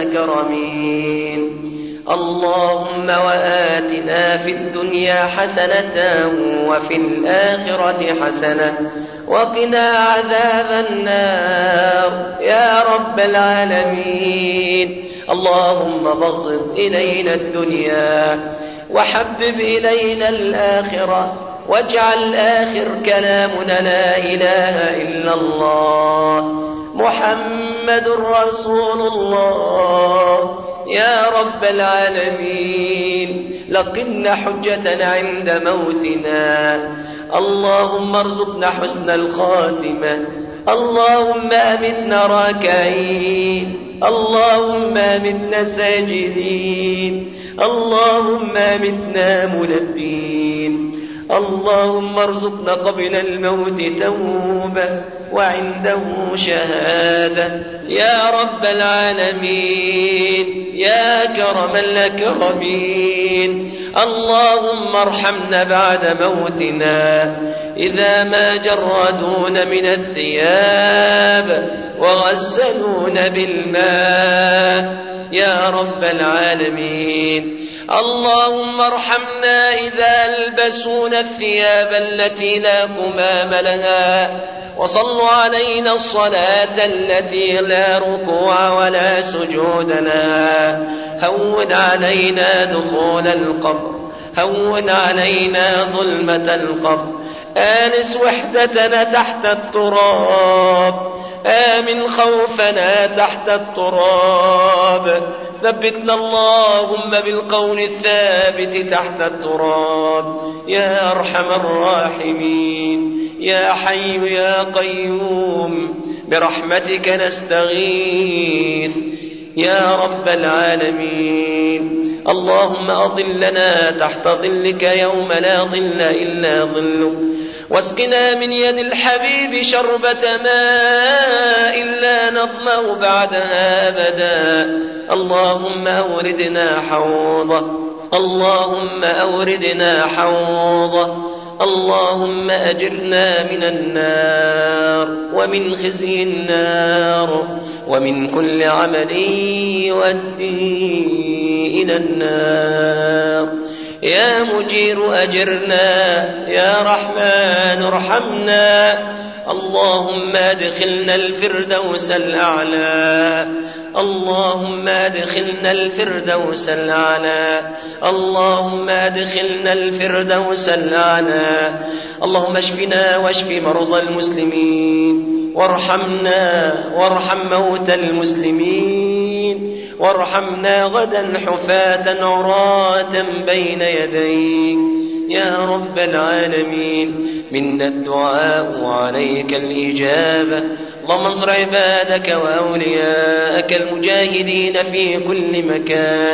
الأكرمين اللهم وآتنا في الدنيا حسنة وفي الآخرة حسنة وقنا عذاب النار يا رب العالمين اللهم بغض إلينا الدنيا وحبب إلينا الآخرة واجعل آخر كلامنا لا إله إلا الله محمد رسول الله يا رب العالمين لقنا حجتنا عند موتنا اللهم ارزقنا حسن الخاتمة اللهم أمتنا راكعين اللهم أمتنا ساجدين اللهم أمتنا ملبين اللهم ارزقنا قبل الموت توبة وعنده شهادة يا رب العالمين يا كرم الأكرمين اللهم ارحمنا بعد موتنا إذا ما جردون من الثياب وغسلون بالماء يا رب العالمين اللهم ارحمنا إذا ألبسونا الثياب التي لا كمام لها وصلوا علينا الصلاة التي لا ركوع ولا سجود لها هون علينا دخول القبر هون علينا ظلمة القبر آنس وحدتنا تحت التراب آمن خوفنا تحت التراب ثبتنا اللهم بالقول الثابت تحت التراب يا أرحم الراحمين يا حي يا قيوم برحمتك نستغيث يا رب العالمين اللهم أظلنا تحت ظلك يوم لا ظل إلا ظلك واسقنا من يد الحبيب شربة ماء لا نظمأ بعدها أبدا اللهم أوردنا حوضه اللهم أوردنا حوضه اللهم أجرنا من النار ومن خزي النار ومن كل عمل يؤدي إلى النار يا مجير أجرنا يا رحمن ارحمنا اللهم ادخلنا الفردوس الأعلى اللهم ادخلنا الفردوس الأعلى اللهم ادخلنا الفردوس الأعلى اللهم اشفنا واشف مرضى المسلمين وارحمنا وارحم موتى المسلمين وارحمنا غدا حفاة عراة بين يديك يا رب العالمين منا الدعاء وعليك الإجابة اللهم انصر عبادك وأولياءك المجاهدين في كل مكان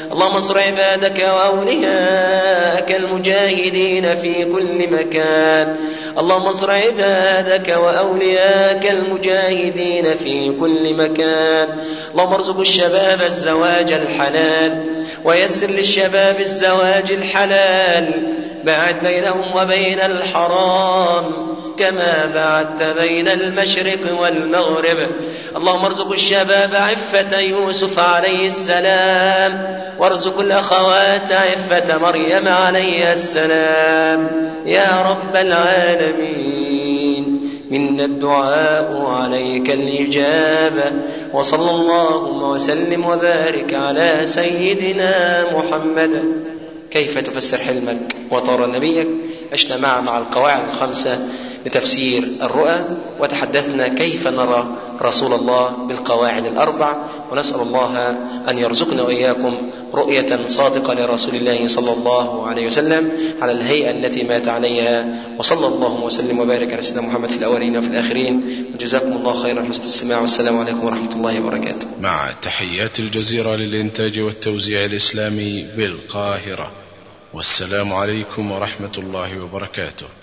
اللهم انصر عبادك وأولياءك المجاهدين في كل مكان اللهم انصر عبادك وأولياءك المجاهدين في كل مكان اللهم ارزق الشباب الزواج الحلال ويسر للشباب الزواج الحلال باعد بينهم وبين الحرام كما بعدت بين المشرق والمغرب اللهم ارزق الشباب عفة يوسف عليه السلام وارزق الأخوات عفة مريم عليه السلام يا رب العالمين منا الدعاء عليك الإجابة وصلى اللهم وسلم وبارك على سيدنا محمد كيف تفسر حلمك وترى نبيك عشنا مع مع القواعد الخمسة لتفسير الرؤى وتحدثنا كيف نرى رسول الله بالقواعد الأربع ونسأل الله أن يرزقنا وإياكم رؤية صادقة لرسول الله صلى الله عليه وسلم على الهيئة التي مات عليها وصلى الله وسلم وبارك على سيدنا محمد في الأولين وفي الآخرين وجزاكم الله خيرا حسن الاستماع والسلام عليكم ورحمة الله وبركاته مع تحيات الجزيرة للإنتاج والتوزيع الإسلامي بالقاهرة والسلام عليكم ورحمة الله وبركاته